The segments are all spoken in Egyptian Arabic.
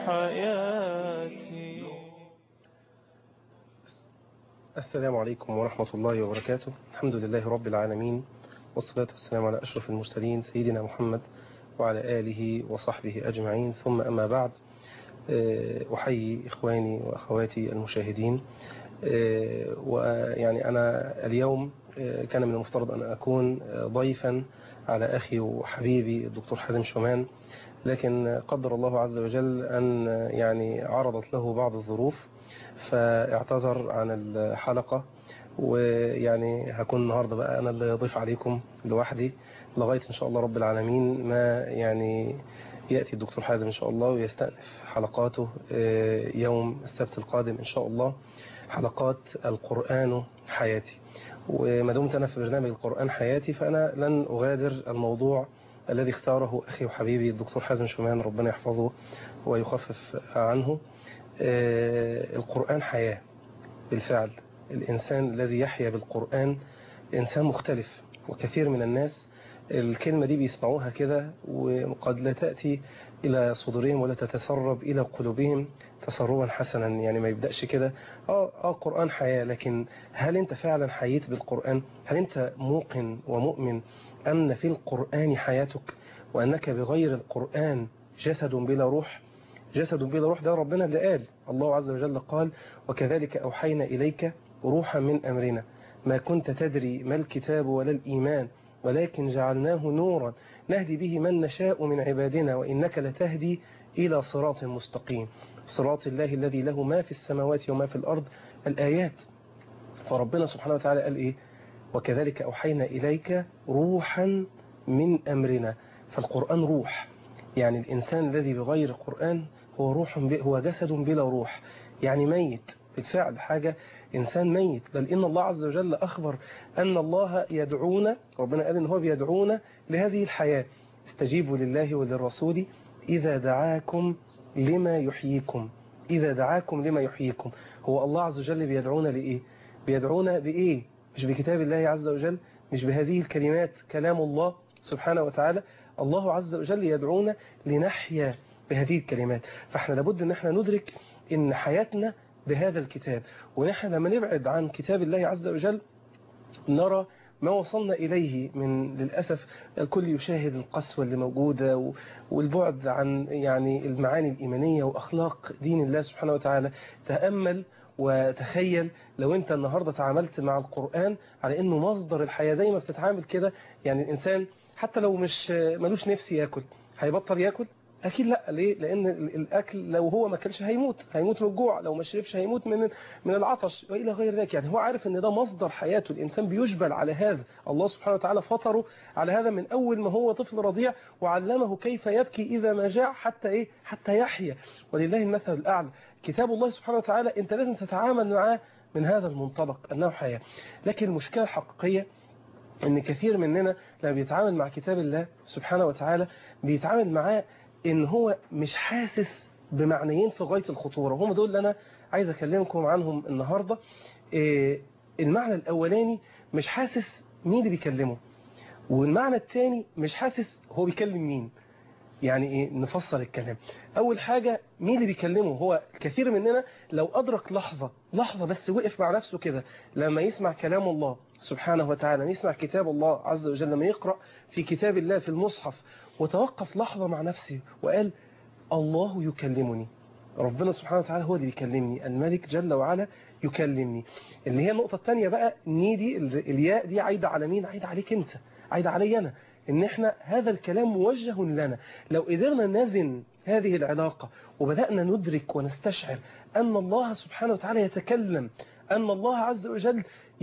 حياتي السلام عليكم ورحمة الله وبركاته الحمد لله رب العالمين والصلاة والسلام على أشرف المرسلين سيدنا محمد وعلى آله وصحبه أجمعين ثم أما بعد أحيي إخواني وأخواتي المشاهدين ويعني أنا اليوم كان من المفترض أن أكون ضيفا على أخي وحبيبي الدكتور حازم شومان لكن قدر الله عز وجل أن يعني عرضت له بعض الظروف فاعتذر عن الحلقة ويعني هكون النهاردة بقى أنا اللي ضيف عليكم لوحدي لغاية إن شاء الله رب العالمين ما يعني يأتي الدكتور حازم إن شاء الله ويستأنف حلقاته يوم السبت القادم إن شاء الله حلقات القرآن حياتي وما دمت أنا في برنامج القرآن حياتي فأنا لن أغادر الموضوع الذي اختاره أخي وحبيبي الدكتور حازم شومان ربنا يحفظه ويخفف عنه القرآن حياة بالفعل الإنسان الذي يحيا بالقرآن إنسان مختلف وكثير من الناس الكلمة دي بيسمعوها كده وقد لا تأتي إلى صدورهم ولا تتسرب إلى قلوبهم تسربا حسنا يعني ما يبدأش كده آه, آه قرآن حياة لكن هل أنت فعلا حييت بالقرآن هل أنت موقن ومؤمن أن في القرآن حياتك وأنك بغير القرآن جسد بلا روح جسد بلا روح ده ربنا اللي قال الله عز وجل قال وكذلك أوحينا إليك روحا من أمرنا ما كنت تدري ما الكتاب ولا الإيمان ولكن جعلناه نورا نهدي به من نشاء من عبادنا وإنك لتهدي إلى صراط مستقيم صراط الله الذي له ما في السماوات وما في الأرض الآيات فربنا سبحانه وتعالى قال إيه وكذلك أوحينا إليك روحا من أمرنا فالقرآن روح يعني الإنسان الذي بغير القرآن هو روح هو جسد بلا روح يعني ميت بالفعل حاجة إنسان ميت بل إن الله عز وجل أخبر أن الله يدعونا ربنا قال إن هو بيدعونا لهذه الحياة استجيبوا لله وللرسول إذا دعاكم لما يحييكم إذا دعاكم لما يحييكم هو الله عز وجل بيدعونا لإيه بيدعونا بإيه مش بكتاب الله عز وجل مش بهذه الكلمات كلام الله سبحانه وتعالى الله عز وجل يدعونا لنحيا بهذه الكلمات فاحنا لابد ان احنا ندرك ان حياتنا بهذا الكتاب ونحن لما نبعد عن كتاب الله عز وجل نرى ما وصلنا إليه من للأسف الكل يشاهد القسوة اللي موجودة والبعد عن يعني المعاني الإيمانية وأخلاق دين الله سبحانه وتعالى تأمل وتخيل لو انت النهاردة تعاملت مع القرآن على انه مصدر الحياة زي ما بتتعامل كده يعني الانسان حتى لو مش ملوش نفسي ياكل هيبطل ياكل اكيد لا ليه لان الاكل لو هو ما كلش هيموت هيموت من الجوع لو ما شربش هيموت من من العطش والى غير ذلك يعني هو عارف ان ده مصدر حياته الانسان بيجبل على هذا الله سبحانه وتعالى فطره على هذا من اول ما هو طفل رضيع وعلمه كيف يبكي اذا ما جاع حتى ايه حتى يحيا ولله المثل الاعلى كتاب الله سبحانه وتعالى انت لازم تتعامل معاه من هذا المنطلق انه حياه لكن المشكله الحقيقيه ان كثير مننا لما بيتعامل مع كتاب الله سبحانه وتعالى بيتعامل معاه ان هو مش حاسس بمعنيين في غاية الخطورة هم دول اللي انا عايز اكلمكم عنهم النهاردة إيه المعنى الاولاني مش حاسس مين اللي بيكلمه والمعنى الثاني مش حاسس هو بيكلم مين يعني ايه نفسر الكلام اول حاجة مين اللي بيكلمه هو كثير مننا لو ادرك لحظة لحظة بس وقف مع نفسه كده لما يسمع كلام الله سبحانه وتعالى يسمع كتاب الله عز وجل لما يقرأ في كتاب الله في المصحف وتوقف لحظة مع نفسه وقال الله يكلمني ربنا سبحانه وتعالى هو اللي بيكلمني الملك جل وعلا يكلمني اللي هي النقطة الثانية بقى ني دي الياء دي عايدة على مين عايدة عليك انت عايدة علي انا ان احنا هذا الكلام موجه لنا لو قدرنا نزن هذه العلاقة وبدأنا ندرك ونستشعر أن الله سبحانه وتعالى يتكلم أن الله عز وجل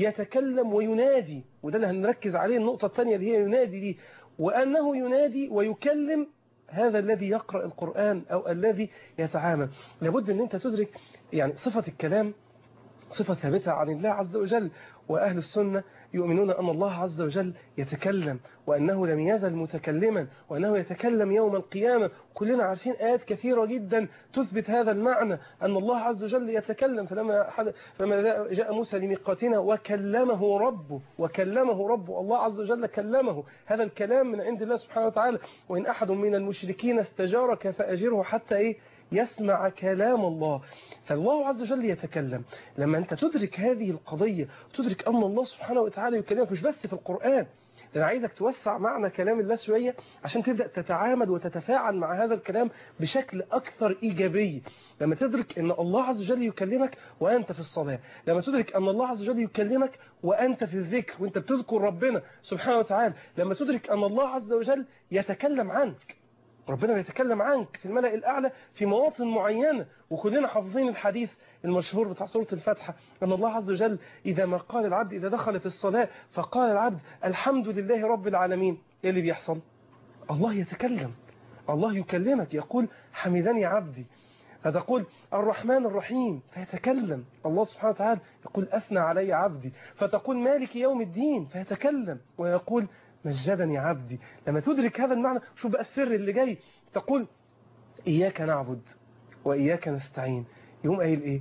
يتكلم وينادي وده اللي هنركز عليه النقطة الثانية اللي هي ينادي دي وأنه ينادي ويكلم هذا الذي يقرأ القرآن أو الذي يتعامل لابد أن أنت تدرك يعني صفة الكلام صفة ثابتة عن الله عز وجل وأهل السنة يؤمنون أن الله عز وجل يتكلم وأنه لم يزل متكلما وأنه يتكلم يوم القيامة كلنا عارفين آيات كثيرة جدا تثبت هذا المعنى أن الله عز وجل يتكلم فلما, فلما جاء موسى لميقاتنا وكلمه ربه وكلمه ربه الله عز وجل كلمه هذا الكلام من عند الله سبحانه وتعالى وإن أحد من المشركين استجارك فأجره حتى إيه يسمع كلام الله فالله عز وجل يتكلم لما أنت تدرك هذه القضية تدرك أن الله سبحانه وتعالى يكلمك مش بس في القرآن أنا عايزك توسع معنى كلام الله شوية عشان تبدأ تتعامل وتتفاعل مع هذا الكلام بشكل أكثر إيجابي لما تدرك أن الله عز وجل يكلمك وأنت في الصلاة لما تدرك أن الله عز وجل يكلمك وأنت في الذكر وأنت بتذكر ربنا سبحانه وتعالى لما تدرك أن الله عز وجل يتكلم عنك ربنا بيتكلم عنك في الملأ الأعلى في مواطن معينة وكلنا حافظين الحديث المشهور بتاع سورة الفاتحة أن الله عز وجل إذا ما قال العبد إذا دخل في الصلاة فقال العبد الحمد لله رب العالمين إيه اللي بيحصل الله يتكلم الله يكلمك يقول حمدني عبدي فتقول الرحمن الرحيم فيتكلم الله سبحانه وتعالى يقول أثنى علي عبدي فتقول مالك يوم الدين فيتكلم ويقول مجدني عبدي لما تدرك هذا المعنى شوف بقى السر اللي جاي تقول إياك نعبد وإياك نستعين يقوم قايل إيه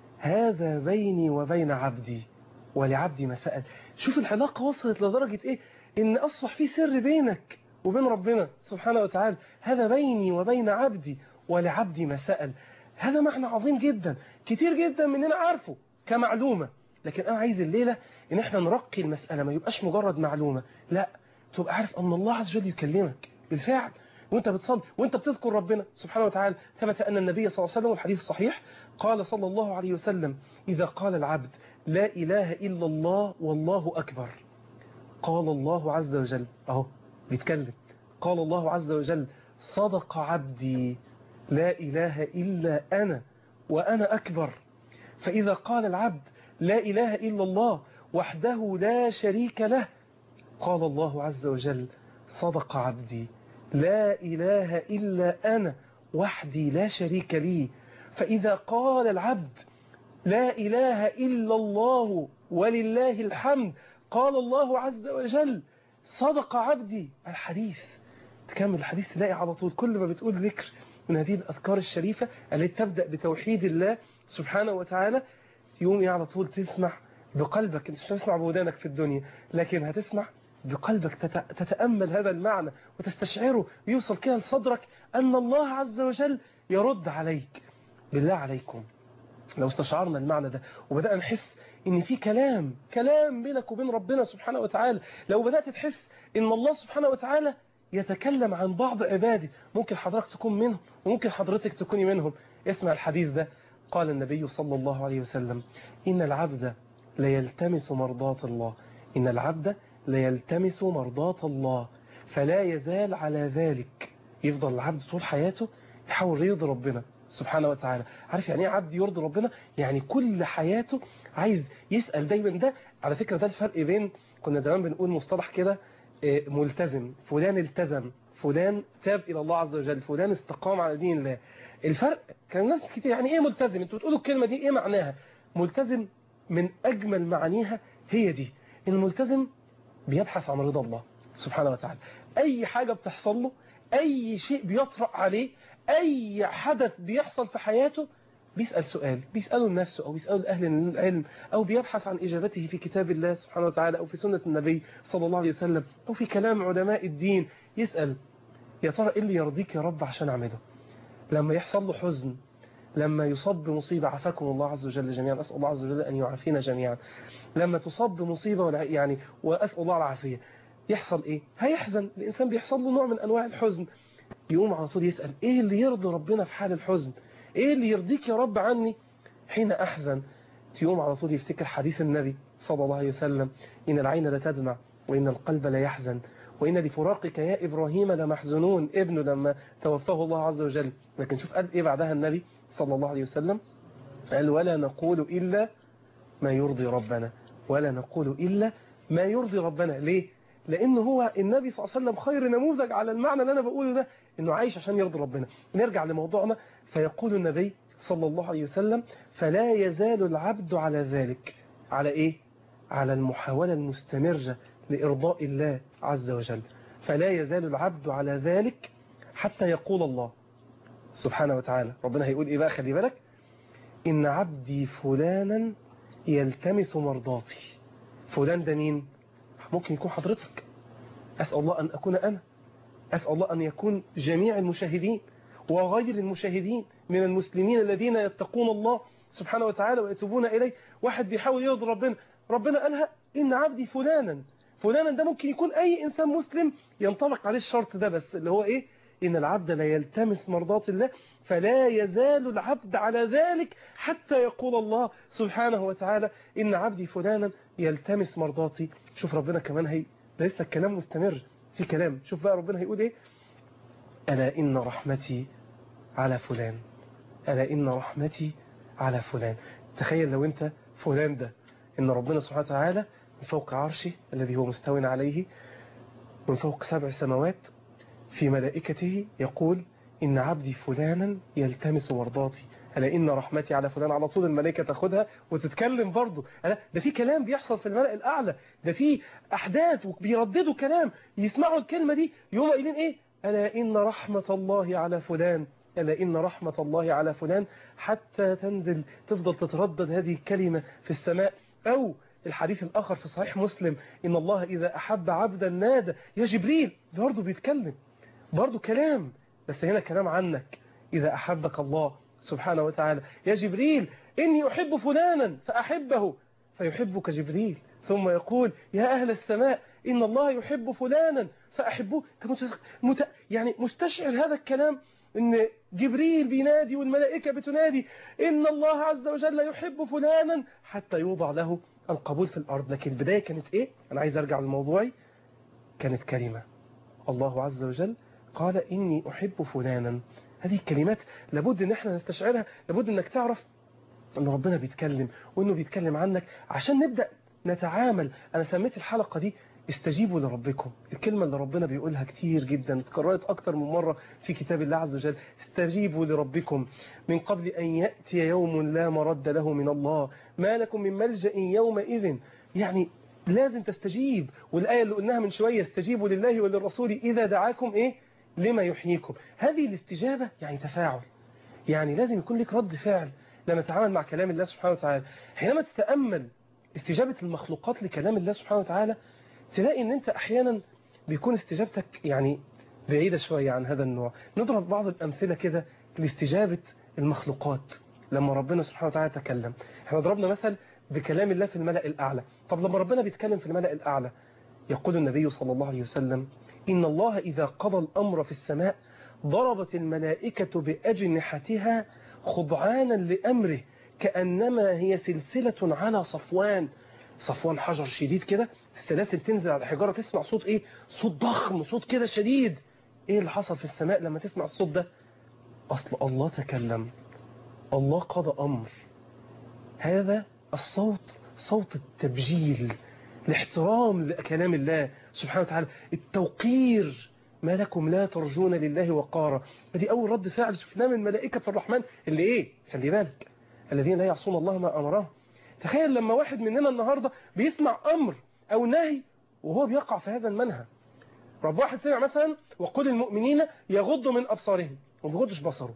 هذا بيني وبين عبدي ولعبدي ما سأل شوف العلاقة وصلت لدرجة إيه إن أصبح في سر بينك وبين ربنا سبحانه وتعالى هذا بيني وبين عبدي ولعبدي ما سأل هذا معنى عظيم جدا كتير جدا مننا عارفه كمعلومة لكن أنا عايز الليلة إن إحنا نرقي المسألة ما يبقاش مجرد معلومة لا تبقى عارف أن الله عز وجل يكلمك بالفعل وانت بتصلي وانت بتذكر ربنا سبحانه وتعالى ثبت أن النبي صلى الله عليه وسلم والحديث الصحيح قال صلى الله عليه وسلم إذا قال العبد لا إله إلا الله والله أكبر قال الله عز وجل أهو بيتكلم قال الله عز وجل صدق عبدي لا إله إلا أنا وأنا أكبر فإذا قال العبد لا إله إلا الله وحده لا شريك له قال الله عز وجل صدق عبدي لا إله إلا أنا وحدي لا شريك لي فإذا قال العبد لا إله إلا الله ولله الحمد قال الله عز وجل صدق عبدي الحديث تكمل الحديث تلاقي على طول كل ما بتقول ذكر من هذه الأذكار الشريفة التي تبدأ بتوحيد الله سبحانه وتعالى يوم على طول تسمع بقلبك مش هتسمع بودانك في الدنيا لكن هتسمع بقلبك تتأمل هذا المعنى وتستشعره ويوصل كده لصدرك أن الله عز وجل يرد عليك بالله عليكم لو استشعرنا المعنى ده وبدأنا نحس ان في كلام كلام بينك وبين ربنا سبحانه وتعالى لو بدأت تحس ان الله سبحانه وتعالى يتكلم عن بعض عباده ممكن حضرتك تكون منهم وممكن حضرتك تكوني منهم اسمع الحديث ده قال النبي صلى الله عليه وسلم إن العبد ليلتمس مرضاة الله إن العبد ليلتمس مرضاة الله فلا يزال على ذلك يفضل العبد طول حياته يحاول يرضي ربنا سبحانه وتعالى عارف يعني ايه عبد يرضي ربنا يعني كل حياته عايز يسأل دايما ده على فكرة ده الفرق بين كنا زمان بنقول مصطلح كده ملتزم فلان التزم فلان تاب إلى الله عز وجل فلان استقام على دين الله الفرق كان الناس كتير يعني ايه ملتزم انتوا بتقولوا الكلمة دي ايه معناها ملتزم من أجمل معانيها هي دي الملتزم بيبحث عن رضا الله سبحانه وتعالى أي حاجة بتحصل له أي شيء بيطرأ عليه أي حدث بيحصل في حياته بيسأل سؤال بيسأله لنفسه أو بيسأله لأهل العلم أو بيبحث عن إجابته في كتاب الله سبحانه وتعالى أو في سنة النبي صلى الله عليه وسلم أو في كلام علماء الدين يسأل يا ترى إيه اللي يرضيك يا رب عشان أعمله لما يحصل له حزن لما يصاب بمصيبة عافاكم الله عز وجل جميعا أسأل الله عز وجل أن يعافينا جميعا لما تصاب بمصيبة يعني وأسأل الله العافية يحصل إيه هيحزن الإنسان بيحصل له نوع من أنواع الحزن يقوم على طول يسأل إيه اللي يرضي ربنا في حال الحزن إيه اللي يرضيك يا رب عني حين أحزن يقوم على طول يفتكر حديث النبي صلى الله عليه وسلم إن العين لتدمع وإن القلب لا يحزن وإن لفراقك يا إبراهيم لمحزنون ابنه لما توفاه الله عز وجل لكن شوف قال إيه بعدها النبي صلى الله عليه وسلم قال ولا نقول إلا ما يرضي ربنا ولا نقول إلا ما يرضي ربنا ليه لأن هو النبي صلى الله عليه وسلم خير نموذج على المعنى اللي أنا بقوله ده إنه عايش عشان يرضي ربنا نرجع لموضوعنا فيقول النبي صلى الله عليه وسلم فلا يزال العبد على ذلك على إيه على المحاولة المستمرة لإرضاء الله عز وجل فلا يزال العبد على ذلك حتى يقول الله سبحانه وتعالى ربنا هيقول إيه بقى خلي بالك إن عبدي فلانا يلتمس مرضاتي فلان ده مين ممكن يكون حضرتك أسأل الله أن أكون أنا أسأل الله أن يكون جميع المشاهدين وغير المشاهدين من المسلمين الذين يتقون الله سبحانه وتعالى ويتوبون إليه واحد بيحاول يرضي ربنا ربنا قالها إن عبدي فلانا فلانا ده ممكن يكون أي إنسان مسلم ينطبق عليه الشرط ده بس اللي هو إيه إن العبد لا يلتمس مرضات الله فلا يزال العبد على ذلك حتى يقول الله سبحانه وتعالى إن عبدي فلانا يلتمس مرضاتي شوف ربنا كمان هي ده لسه الكلام مستمر في كلام شوف بقى ربنا هيقول إيه ألا إن رحمتي على فلان ألا إن رحمتي على فلان تخيل لو أنت فلان ده إن ربنا سبحانه وتعالى من فوق عرشه الذي هو مستو عليه من فوق سبع سماوات في ملائكته يقول إن عبدي فلانا يلتمس مرضاتي ألا إن رحمتي على فلان على طول الملائكة تاخدها وتتكلم برضه ألا ده في كلام بيحصل في الملأ الأعلى ده في أحداث وبيرددوا كلام يسمعوا الكلمة دي يوم قايلين إيه ألا إن رحمة الله على فلان ألا إن رحمة الله على فلان حتى تنزل تفضل تتردد هذه الكلمة في السماء أو الحديث الآخر في صحيح مسلم إن الله إذا أحب عبدا نادى يا جبريل برضه بيتكلم برضه كلام بس هنا كلام عنك إذا أحبك الله سبحانه وتعالى يا جبريل إني أحب فلانا فأحبه فيحبك جبريل ثم يقول يا أهل السماء إن الله يحب فلانا فأحبوه مت... يعني مستشعر هذا الكلام إن جبريل بينادي والملائكة بتنادي إن الله عز وجل يحب فلانا حتى يوضع له القبول في الأرض لكن البداية كانت إيه؟ أنا عايز أرجع لموضوعي كانت كلمة الله عز وجل قال إني أحب فلانا هذه الكلمات لابد ان احنا نستشعرها لابد انك تعرف ان ربنا بيتكلم وانه بيتكلم عنك عشان نبدأ نتعامل انا سميت الحلقة دي استجيبوا لربكم الكلمة اللي ربنا بيقولها كتير جدا اتكررت اكتر من مرة في كتاب الله عز وجل استجيبوا لربكم من قبل ان يأتي يوم لا مرد له من الله ما لكم من ملجأ يومئذ يعني لازم تستجيب والآية اللي قلناها من شوية استجيبوا لله وللرسول إذا دعاكم إيه لما يحييكم هذه الاستجابة يعني تفاعل يعني لازم يكون لك رد فعل لما تتعامل مع كلام الله سبحانه وتعالى حينما تتأمل استجابة المخلوقات لكلام الله سبحانه وتعالى تلاقي ان انت احيانا بيكون استجابتك يعني بعيدة شوية عن هذا النوع نضرب بعض الأمثلة كده لاستجابة المخلوقات لما ربنا سبحانه وتعالى تكلم احنا ضربنا مثل بكلام الله في الملأ الأعلى طب لما ربنا بيتكلم في الملأ الأعلى يقول النبي صلى الله عليه وسلم إن الله إذا قضى الأمر في السماء ضربت الملائكة بأجنحتها خضعانا لأمره كأنما هي سلسلة على صفوان صفوان حجر شديد كده السلاسل تنزل على الحجارة تسمع صوت إيه صوت ضخم صوت كده شديد إيه اللي حصل في السماء لما تسمع الصوت ده أصل الله تكلم الله قضى أمر هذا الصوت صوت التبجيل الاحترام لكلام الله سبحانه وتعالى التوقير ما لكم لا ترجون لله وقارا فدي أول رد فعل شفناه من ملائكة الرحمن اللي إيه خلي بالك الذين لا يعصون الله ما أمرهم تخيل لما واحد مننا النهاردة بيسمع أمر أو نهي وهو بيقع في هذا المنهى رب واحد سمع مثلا وقل المؤمنين يغضوا من أبصارهم وما بيغضش بصره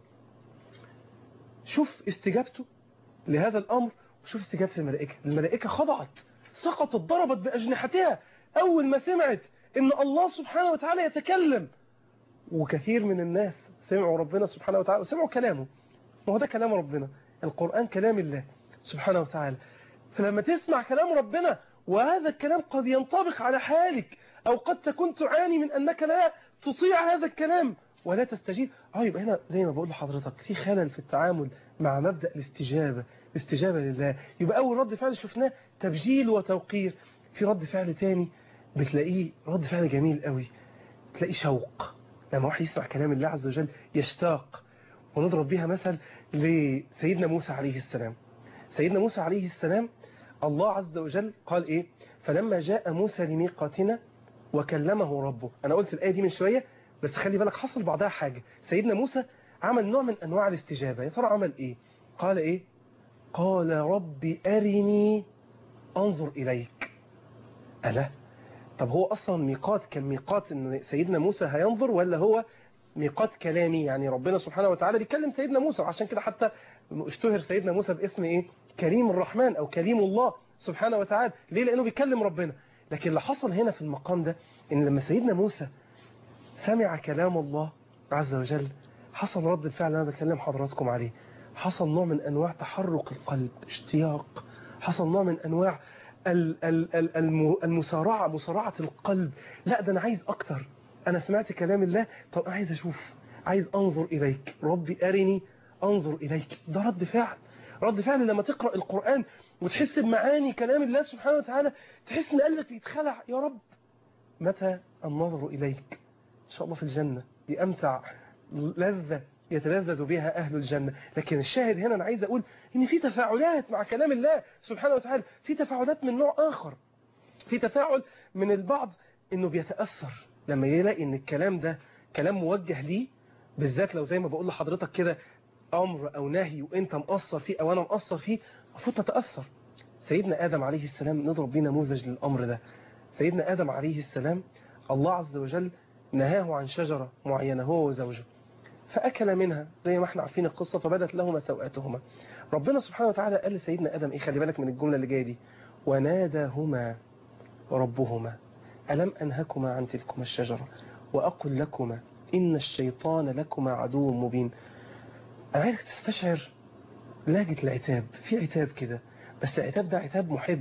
شوف استجابته لهذا الأمر وشوف استجابة الملائكة الملائكة خضعت سقطت ضربت بأجنحتها أول ما سمعت إن الله سبحانه وتعالى يتكلم وكثير من الناس سمعوا ربنا سبحانه وتعالى سمعوا كلامه وهو ده كلام ربنا القرآن كلام الله سبحانه وتعالى فلما تسمع كلام ربنا وهذا الكلام قد ينطبق على حالك أو قد تكون تعاني من أنك لا تطيع هذا الكلام ولا تستجيب اه يبقى هنا زي ما بقول لحضرتك في خلل في التعامل مع مبدأ الاستجابة الاستجابة لله يبقى أول رد فعل شفناه تبجيل وتوقير في رد فعل تاني بتلاقيه رد فعل جميل قوي تلاقيه شوق لما واحد يسمع كلام الله عز وجل يشتاق ونضرب بها مثل لسيدنا موسى عليه السلام سيدنا موسى عليه السلام الله عز وجل قال إيه فلما جاء موسى لميقاتنا وكلمه ربه أنا قلت الآية دي من شوية بس خلي بالك حصل بعدها حاجة سيدنا موسى عمل نوع من أنواع الاستجابة يا ترى عمل إيه قال إيه قال رب أرني أنظر إليك ألا طب هو أصلا ميقات كان ميقات أن سيدنا موسى هينظر ولا هو ميقات كلامي يعني ربنا سبحانه وتعالى بيكلم سيدنا موسى عشان كده حتى اشتهر سيدنا موسى باسم إيه كريم الرحمن أو كريم الله سبحانه وتعالى ليه لأنه بيكلم ربنا لكن اللي حصل هنا في المقام ده إن لما سيدنا موسى سمع كلام الله عز وجل حصل رد الفعل اللي انا بكلم حضراتكم عليه حصل نوع من انواع تحرك القلب اشتياق حصل نوع من انواع ال- ال- ال- الم- المسارعه مسارعه القلب لا ده انا عايز اكتر انا سمعت كلام الله طب انا عايز اشوف عايز انظر اليك ربي ارني انظر اليك ده رد فعل رد فعل لما تقرا القران وتحس بمعاني كلام الله سبحانه وتعالى تحس ان قلبك بيتخلع يا رب متى النظر اليك ان شاء الله في الجنه دي امتع لذه يتلذذ بها اهل الجنه لكن الشاهد هنا انا عايز اقول ان في تفاعلات مع كلام الله سبحانه وتعالى في تفاعلات من نوع اخر في تفاعل من البعض انه بيتاثر لما يلاقي ان الكلام ده كلام موجه ليه بالذات لو زي ما بقول لحضرتك كده امر او نهي وانت مقصر فيه او انا مقصر فيه المفروض تتاثر سيدنا ادم عليه السلام نضرب بيه نموذج للامر ده سيدنا ادم عليه السلام الله عز وجل نهاه عن شجره معينه هو وزوجه فاكل منها زي ما احنا عارفين القصه فبدت لهما سوءاتهما ربنا سبحانه وتعالى قال لسيدنا ادم ايه خلي بالك من الجمله اللي جايه دي وناداهما ربهما ألم أنهكما عن تلكما الشجرة وأقل لكما إن الشيطان لكما عدو مبين أنا عايزك تستشعر لهجة العتاب في عتاب كده بس العتاب ده عتاب محب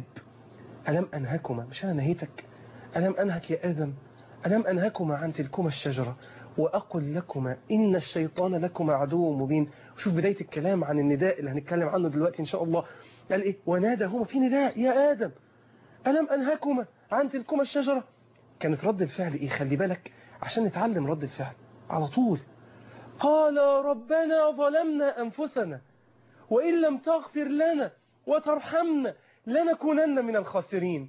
ألم أنهكما مش أنا نهيتك ألم أنهك يا آدم ألم أنهكما عن تلكما الشجرة وأقل لكما إن الشيطان لكما عدو مبين شوف بداية الكلام عن النداء اللي هنتكلم عنه دلوقتي إن شاء الله قال إيه وناداهما في نداء يا آدم ألم أنهكما عن تلكما الشجرة كانت رد الفعل إيه خلي بالك عشان نتعلم رد الفعل على طول قال ربنا ظلمنا أنفسنا وإن لم تغفر لنا وترحمنا لنكونن من الخاسرين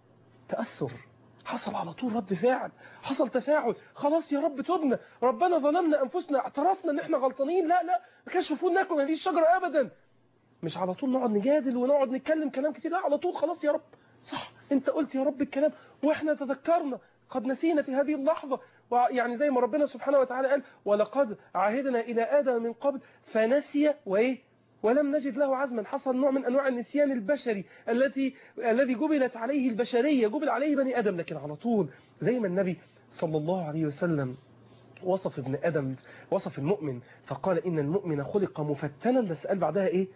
تأثر حصل على طول رد فعل حصل تفاعل خلاص يا رب تبنا ربنا ظلمنا أنفسنا اعترفنا ان احنا غلطانين لا لا ما كانش المفروض ناكل هذه الشجرة أبدا مش على طول نقعد نجادل ونقعد نتكلم كلام كتير لا على طول خلاص يا رب صح انت قلت يا رب الكلام واحنا تذكرنا قد نسينا في هذه اللحظة يعني زي ما ربنا سبحانه وتعالى قال ولقد عهدنا إلى آدم من قبل فنسي وإيه ولم نجد له عزما حصل نوع من أنواع النسيان البشري التي الذي جبلت عليه البشرية جبل عليه بني آدم لكن على طول زي ما النبي صلى الله عليه وسلم وصف ابن آدم وصف المؤمن فقال إن المؤمن خلق مفتنا بس قال بعدها إيه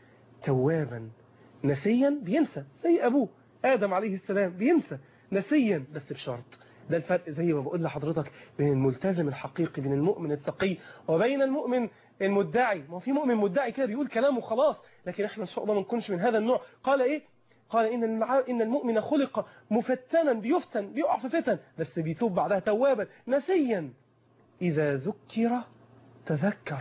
توابا نسيا بينسى زي أبوه آدم عليه السلام بينسى نسيا بس بشرط ده الفرق زي ما بقول لحضرتك بين الملتزم الحقيقي بين المؤمن التقي وبين المؤمن المدعي ما في مؤمن مدعي كده بيقول كلام وخلاص لكن احنا ان شاء الله ما نكونش من هذا النوع قال ايه قال ان المع... ان المؤمن خلق مفتنا بيفتن بيقع في فتن بس بيتوب بعدها توابا نسيا اذا ذكر تذكر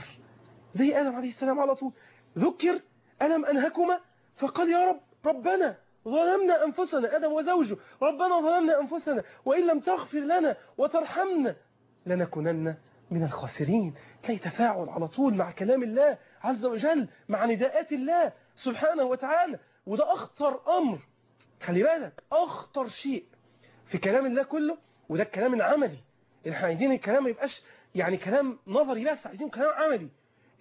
زي ادم عليه السلام على طول ذكر الم انهكما فقال يا رب ربنا ظلمنا أنفسنا آدم وزوجه ربنا ظلمنا أنفسنا وإن لم تغفر لنا وترحمنا لنكونن من الخاسرين تلاقي تفاعل على طول مع كلام الله عز وجل مع نداءات الله سبحانه وتعالى وده أخطر أمر خلي بالك أخطر شيء في كلام الله كله وده الكلام العملي احنا عايزين الكلام ما يبقاش يعني كلام نظري بس عايزين كلام عملي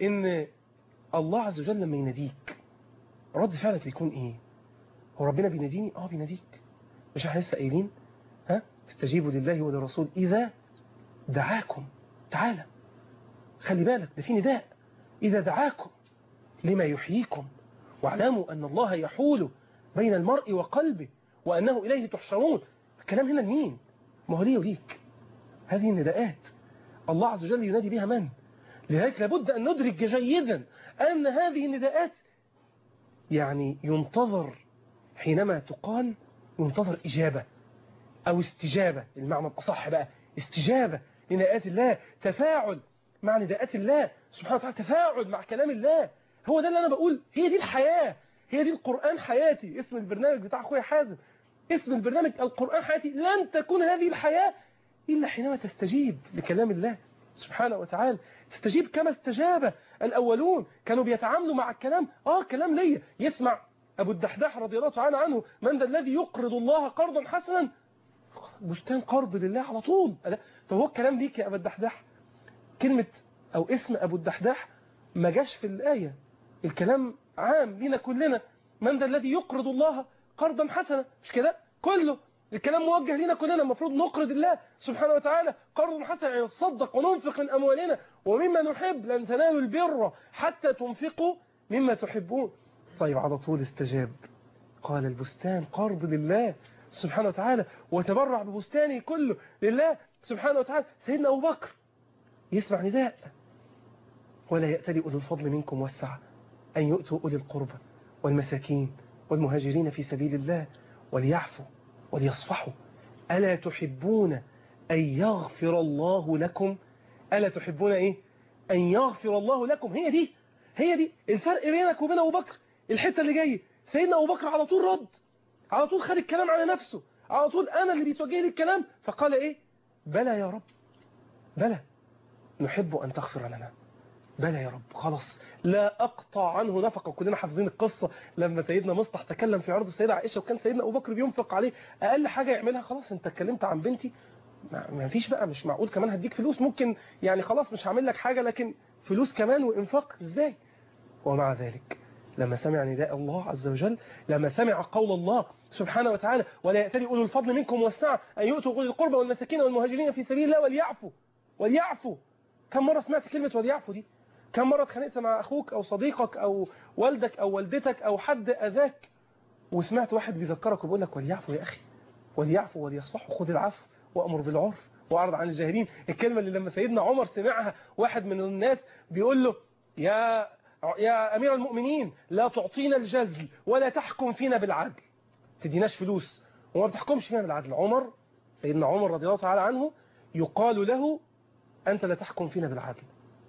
ان الله عز وجل لما يناديك رد فعلك بيكون ايه هو ربنا بيناديني اه بيناديك مش احنا لسه قايلين ها استجيبوا لله وللرسول اذا دعاكم تعالى خلي بالك ده في نداء اذا دعاكم لما يحييكم واعلموا ان الله يحول بين المرء وقلبه وانه اليه تحشرون الكلام هنا لمين ما هو ليه وليك هذه النداءات الله عز وجل ينادي بها من لذلك لابد ان ندرك جيدا ان هذه النداءات يعني ينتظر حينما تقال ينتظر إجابة أو استجابة المعنى الأصح بقى استجابة لنداءات الله تفاعل مع نداءات الله سبحانه وتعالى تفاعل مع كلام الله هو ده اللي أنا بقول هي دي الحياة هي دي القرآن حياتي اسم البرنامج بتاع أخويا حازم اسم البرنامج القرآن حياتي لن تكون هذه الحياة إلا حينما تستجيب لكلام الله سبحانه وتعالى تستجيب كما استجاب الأولون كانوا بيتعاملوا مع الكلام آه كلام ليا يسمع أبو الدحداح رضي الله تعالى عنه من ذا الذي يقرض الله قرضا حسنا بستان قرض لله على طول طب هو الكلام ليك يا أبو الدحداح كلمة أو اسم أبو الدحداح ما جاش في الآية الكلام عام لينا كلنا من ذا الذي يقرض الله قرضا حسنا مش كده كله الكلام موجه لنا كلنا المفروض نقرض الله سبحانه وتعالى قرض حسن يعني نتصدق وننفق من أموالنا ومما نحب لن تنالوا البر حتى تنفقوا مما تحبون طيب على طول استجاب قال البستان قرض لله سبحانه وتعالى وتبرع ببستانه كله لله سبحانه وتعالى سيدنا أبو بكر يسمع نداء ولا يأتلي أولو الفضل منكم والسعة أن يؤتوا أولي القربى والمساكين والمهاجرين في سبيل الله وليعفوا وليصفحوا ألا تحبون أن يغفر الله لكم ألا تحبون إيه أن يغفر الله لكم هي دي هي دي الفرق بينك وبين أبو بكر الحتة اللي جاية سيدنا أبو بكر على طول رد على طول خد الكلام على نفسه على طول أنا اللي بيتوجه لي الكلام فقال إيه بلى يا رب بلى نحب أن تغفر لنا بلى يا رب خلاص لا أقطع عنه نفقة كلنا حافظين القصة لما سيدنا مصطح تكلم في عرض السيدة عائشة وكان سيدنا أبو بكر بينفق عليه أقل حاجة يعملها خلاص أنت اتكلمت عن بنتي ما ما فيش بقى مش معقول كمان هديك فلوس ممكن يعني خلاص مش هعمل لك حاجة لكن فلوس كمان وإنفاق إزاي ومع ذلك لما سمع نداء الله عز وجل لما سمع قول الله سبحانه وتعالى ولا يأتلي أولو الفضل منكم والسعة أن يؤتوا أولي القربى والمساكين والمهاجرين في سبيل الله وليعفوا وليعفوا كم مرة سمعت كلمة وليعفوا دي كم مرة اتخانقت مع أخوك أو صديقك أو والدك أو والدتك أو حد أذاك وسمعت واحد بيذكرك وبيقول لك وليعفوا يا أخي وليعفوا وليصفحوا خذ العفو وأمر بالعرف وأعرض عن الجاهلين الكلمة اللي لما سيدنا عمر سمعها واحد من الناس بيقول له يا يا أمير المؤمنين لا تعطينا الجزل ولا تحكم فينا بالعدل تديناش فلوس وما بتحكمش فينا بالعدل عمر سيدنا عمر رضي الله تعالى عنه يقال له أنت لا تحكم فينا بالعدل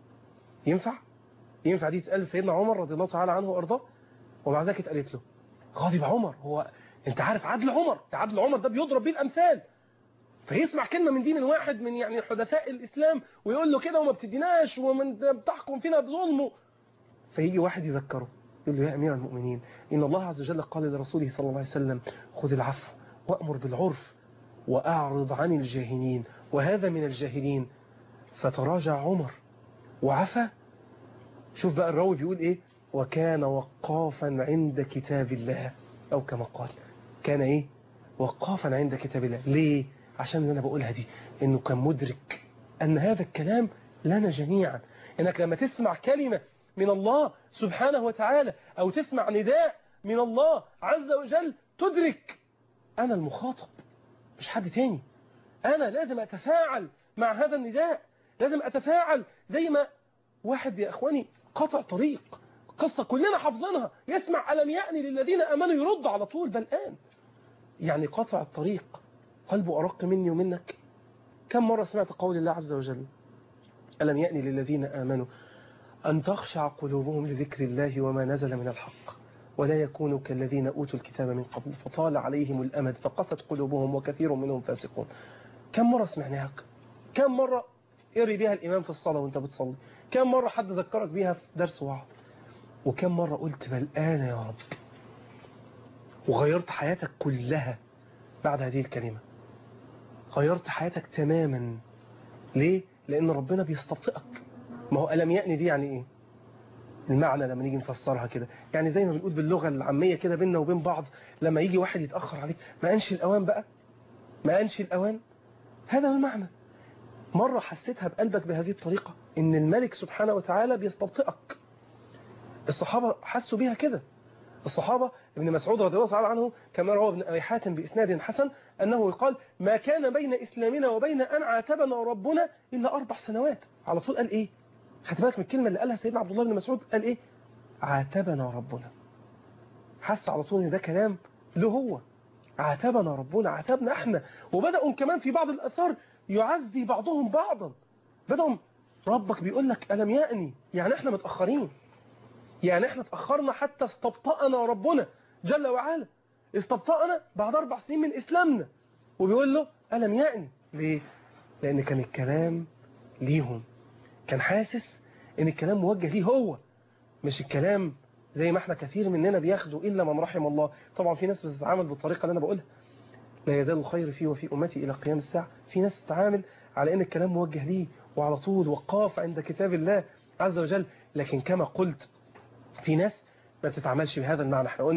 ينفع ينفع دي تقال سيدنا عمر رضي الله تعالى عنه وارضاه ومع ذلك اتقالت له غاضب عمر هو انت عارف عدل عمر عدل عمر ده بيضرب بيه الامثال فيسمع كلمه من دي من واحد من يعني حدثاء الاسلام ويقول له كده وما بتديناش ومن بتحكم فينا بظلمه فيجي واحد يذكره يقول له يا امير المؤمنين ان الله عز وجل قال لرسوله صلى الله عليه وسلم خذ العفو وامر بالعرف واعرض عن الجاهلين وهذا من الجاهلين فتراجع عمر وعفى شوف بقى الراوي بيقول ايه وكان وقافا عند كتاب الله او كما قال كان ايه وقافا عند كتاب الله ليه عشان اللي انا بقولها دي انه كان مدرك ان هذا الكلام لنا جميعا انك لما تسمع كلمة من الله سبحانه وتعالى او تسمع نداء من الله عز وجل تدرك انا المخاطب مش حد تاني انا لازم اتفاعل مع هذا النداء لازم اتفاعل زي ما واحد يا اخواني قطع طريق قصة كلنا حافظينها يسمع ألم يأني للذين أمنوا يرد على طول بل الآن يعني قطع الطريق قلبه أرق مني ومنك كم مرة سمعت قول الله عز وجل ألم يأني للذين آمنوا أن تخشع قلوبهم لذكر الله وما نزل من الحق ولا يكونوا كالذين أوتوا الكتاب من قبل فطال عليهم الأمد فقست قلوبهم وكثير منهم فاسقون كم مرة سمعناها كم مرة يري بها الإمام في الصلاة وانت بتصلي كم مرة حد ذكرك بيها في درس وعظ وكم مرة قلت بل آن يا رب وغيرت حياتك كلها بعد هذه الكلمة غيرت حياتك تماما ليه؟ لأن ربنا بيستبطئك ما هو ألم يأني دي يعني إيه؟ المعنى لما نيجي نفسرها كده يعني زي ما بنقول باللغة العامية كده بيننا وبين بعض لما يجي واحد يتأخر عليك ما أنشي الأوان بقى ما أنشي الأوان هذا هو المعنى مرة حسيتها بقلبك بهذه الطريقة إن الملك سبحانه وتعالى بيستبطئك الصحابة حسوا بيها كده الصحابة ابن مسعود رضي الله تعالى عنه كما روى ابن أبي حاتم بإسناد حسن أنه يقال ما كان بين إسلامنا وبين أن عاتبنا ربنا إلا أربع سنوات على طول قال إيه خدت بالك من الكلمة اللي قالها سيدنا عبد الله بن مسعود قال إيه عاتبنا ربنا حس على طول إن ده كلام له هو عاتبنا ربنا عاتبنا احنا وبدأوا كمان في بعض الأثار يعزي بعضهم بعضا بدأوا ربك بيقول لك ألم يأني يعني احنا متأخرين يعني احنا اتأخرنا حتى استبطأنا ربنا جل وعلا استبطأنا بعد أربع سنين من إسلامنا وبيقول له ألم يأني ليه؟ لأن كان الكلام ليهم كان حاسس ان الكلام موجه ليه هو مش الكلام زي ما احنا كثير مننا بياخدوا إلا من رحم الله طبعا في ناس بتتعامل بالطريقة اللي أنا بقولها لا يزال الخير فيه وفي أمتي إلى قيام الساعة في ناس تتعامل على ان الكلام موجه ليه وعلى طول وقاف عند كتاب الله عز وجل لكن كما قلت في ناس ما بتتعاملش بهذا المعنى احنا قلنا ايه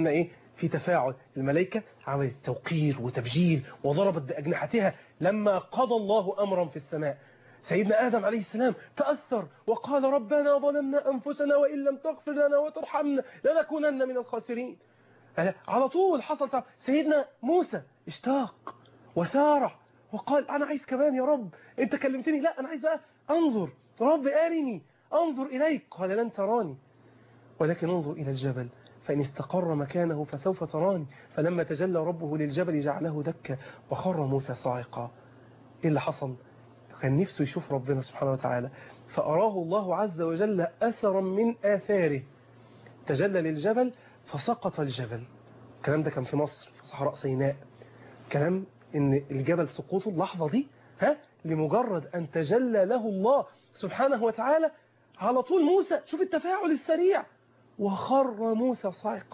في تفاعل الملائكة عملت توقير وتبجيل وضربت بأجنحتها لما قضى الله أمرا في السماء سيدنا آدم عليه السلام تأثر وقال ربنا ظلمنا أنفسنا وإن لم تغفر لنا وترحمنا لنكونن من الخاسرين على طول حصل تعب. سيدنا موسى اشتاق وسارع وقال أنا عايز كمان يا رب أنت كلمتني لا أنا عايز بقى أنظر رب أرني أنظر إليك قال لن تراني ولكن انظر إلى الجبل فإن استقر مكانه فسوف تراني فلما تجلى ربه للجبل جعله دكا وخر موسى صاعقا إيه اللي حصل كان نفسه يشوف ربنا سبحانه وتعالى فأراه الله عز وجل أثرا من آثاره تجلى للجبل فسقط الجبل الكلام ده كان في مصر في صحراء سيناء كلام ان الجبل سقوطه اللحظة دي ها لمجرد أن تجلى له الله سبحانه وتعالى على طول موسى شوف التفاعل السريع وخر موسى صاعقا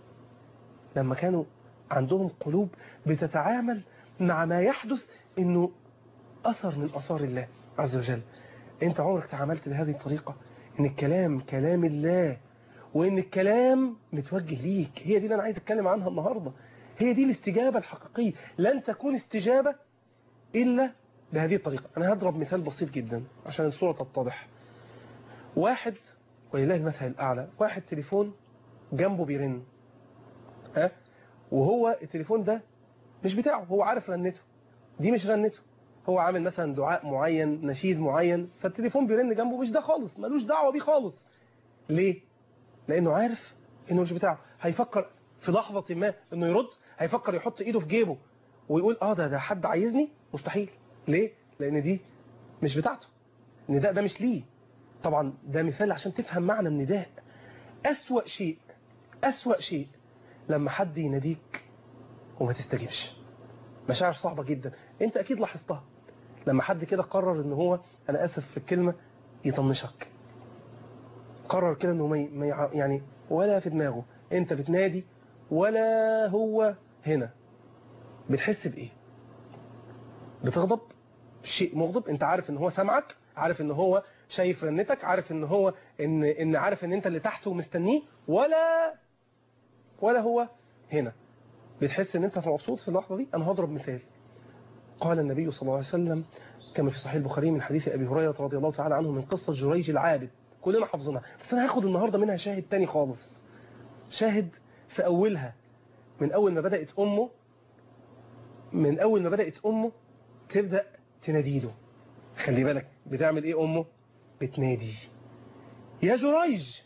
لما كانوا عندهم قلوب بتتعامل مع ما يحدث انه اثر من اثار الله عز وجل انت عمرك تعاملت بهذه الطريقة ان الكلام كلام الله وان الكلام متوجه ليك هي دي اللي انا عايز اتكلم عنها النهاردة هي دي الاستجابة الحقيقية لن تكون استجابة الا بهذه الطريقة انا هضرب مثال بسيط جدا عشان الصورة تتضح واحد ولله المثل الأعلى واحد تليفون جنبه بيرن ها وهو التليفون ده مش بتاعه هو عارف رنته دي مش رنته هو عامل مثلا دعاء معين نشيد معين فالتليفون بيرن جنبه مش ده خالص ملوش دعوة بيه خالص ليه لانه عارف انه مش بتاعه هيفكر في لحظة ما انه يرد هيفكر يحط ايده في جيبه ويقول اه ده ده حد عايزني مستحيل ليه لان دي مش بتاعته النداء ده مش ليه طبعا ده مثال عشان تفهم معنى النداء أسوأ شيء أسوأ شيء لما حد يناديك وما تستجيبش مشاعر صعبة جدا انت اكيد لاحظتها لما حد كده قرر ان هو انا اسف في الكلمة يطنشك قرر كده انه ما يعني ولا في دماغه انت بتنادي ولا هو هنا بتحس بايه بتغضب شيء مغضب انت عارف ان هو سامعك عارف ان هو شايف رنتك عارف ان هو ان ان عارف ان انت اللي تحته ومستنيه ولا ولا هو هنا بتحس ان انت مبسوط في اللحظه دي انا هضرب مثال قال النبي صلى الله عليه وسلم كما في صحيح البخاري من حديث ابي هريره رضي الله تعالى عنه من قصه جريج العابد كلنا حافظينها بس انا هاخد النهارده منها شاهد تاني خالص شاهد في اولها من اول ما بدات امه من اول ما بدات امه تبدا تناديله خلي بالك بتعمل ايه امه بتنادي يا جريج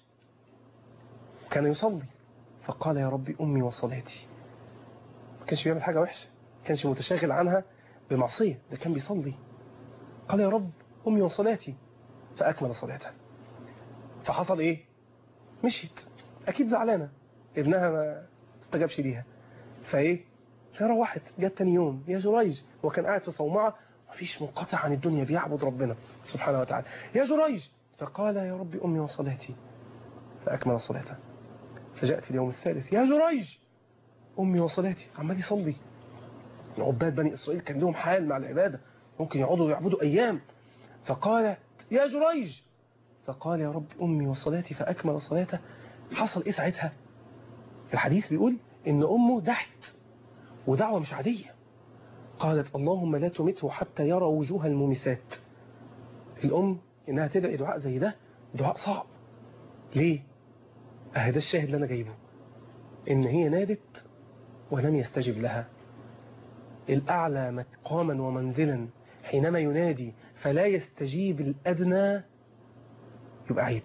كان يصلي فقال يا ربي امي وصلاتي ما كانش بيعمل حاجه وحشه ما كانش متشاغل عنها بمعصيه ده كان بيصلي قال يا رب امي وصلاتي فاكمل صلاتها فحصل ايه مشيت اكيد زعلانه ابنها ما استجابش ليها فايه فروحت جت تاني يوم يا جريج وكان قاعد في صومعه مفيش منقطع عن الدنيا بيعبد ربنا سبحانه وتعالى يا جريج فقال يا رب أمي وصلاتي فأكمل صلاته فجاءت في اليوم الثالث يا جريج أمي وصلاتي عمال يصلي عباد بني إسرائيل كان لهم حال مع العبادة ممكن يقعدوا يعبدوا أيام فقال يا جريج فقال يا رب أمي وصلاتي فأكمل صلاته حصل إيه ساعتها الحديث بيقول إن أمه دعت ودعوة مش عادية قالت اللهم لا تمته حتى يرى وجوه المومسات الأم إنها تدعي دعاء زي ده دعاء صعب ليه؟ أهي ده الشاهد اللي أنا جايبه إن هي نادت ولم يستجب لها الأعلى مقاما ومنزلا حينما ينادي فلا يستجيب الأدنى يبقى عيب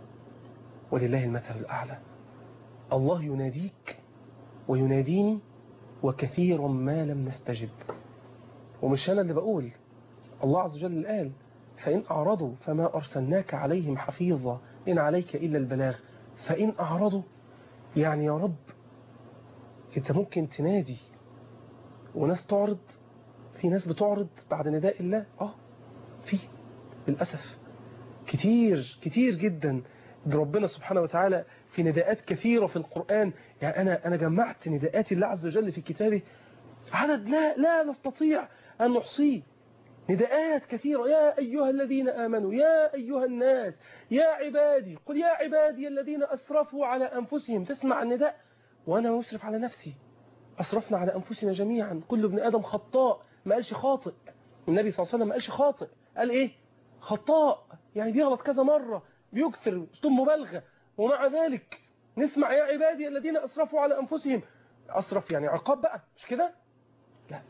ولله المثل الأعلى الله يناديك ويناديني وكثيرا ما لم نستجب ومش أنا اللي بقول الله عز وجل قال فإن أعرضوا فما أرسلناك عليهم حفيظا إن عليك إلا البلاغ فإن أعرضوا يعني يا رب أنت ممكن تنادي وناس تعرض في ناس بتعرض بعد نداء الله آه في للأسف كتير كتير جدا بربنا سبحانه وتعالى في نداءات كثيرة في القرآن يعني أنا أنا جمعت نداءات الله عز وجل في كتابه عدد لا لا نستطيع أن نحصيه نداءات كثيرة يا أيها الذين آمنوا يا أيها الناس يا عبادي قل يا عبادي الذين أسرفوا على أنفسهم تسمع النداء وأنا مسرف على نفسي أسرفنا على أنفسنا جميعا كل ابن آدم خطاء ما قالش خاطئ النبي صلى الله عليه وسلم ما قالش خاطئ قال إيه خطاء يعني بيغلط كذا مرة بيكثر اسلوب مبالغة ومع ذلك نسمع يا عبادي الذين أسرفوا على أنفسهم أسرف يعني عقاب بقى مش كده لا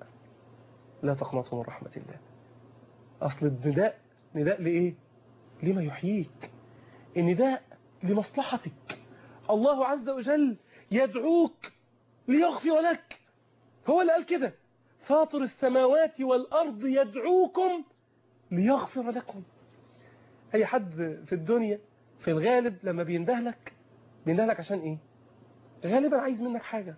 لا تقنطوا من رحمة الله أصل النداء نداء لإيه لما يحييك النداء لمصلحتك الله عز وجل يدعوك ليغفر لك هو اللي قال كده فاطر السماوات والأرض يدعوكم ليغفر لكم أي حد في الدنيا في الغالب لما بيندهلك بيندهلك عشان إيه غالبا عايز منك حاجة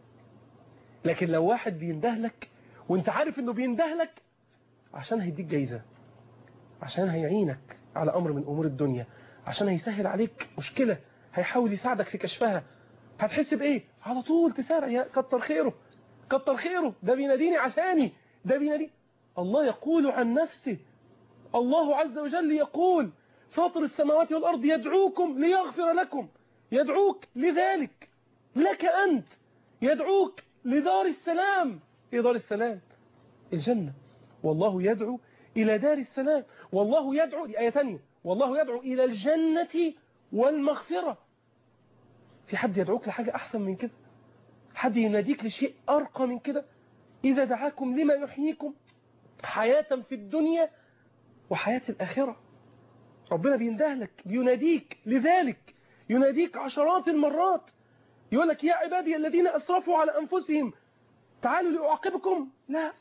لكن لو واحد بيندهلك وانت عارف انه بيندهلك عشان هيديك جايزة عشان هيعينك على أمر من أمور الدنيا عشان هيسهل عليك مشكلة هيحاول يساعدك في كشفها هتحس بإيه على طول تسارع يا كتر خيره كتر خيره ده بيناديني عشاني ده بينادي الله يقول عن نفسه الله عز وجل يقول فاطر السماوات والأرض يدعوكم ليغفر لكم يدعوك لذلك لك أنت يدعوك لدار السلام إيه دار السلام الجنة والله يدعو إلى دار السلام والله يدعو دي آية ثانية والله يدعو إلى الجنة والمغفرة في حد يدعوك لحاجة أحسن من كده حد يناديك لشيء أرقى من كده إذا دعاكم لما يحييكم حياة في الدنيا وحياة الآخرة ربنا بيندهلك بيناديك لذلك يناديك عشرات المرات يقول لك يا عبادي الذين أسرفوا على أنفسهم تعالوا لأعاقبكم لا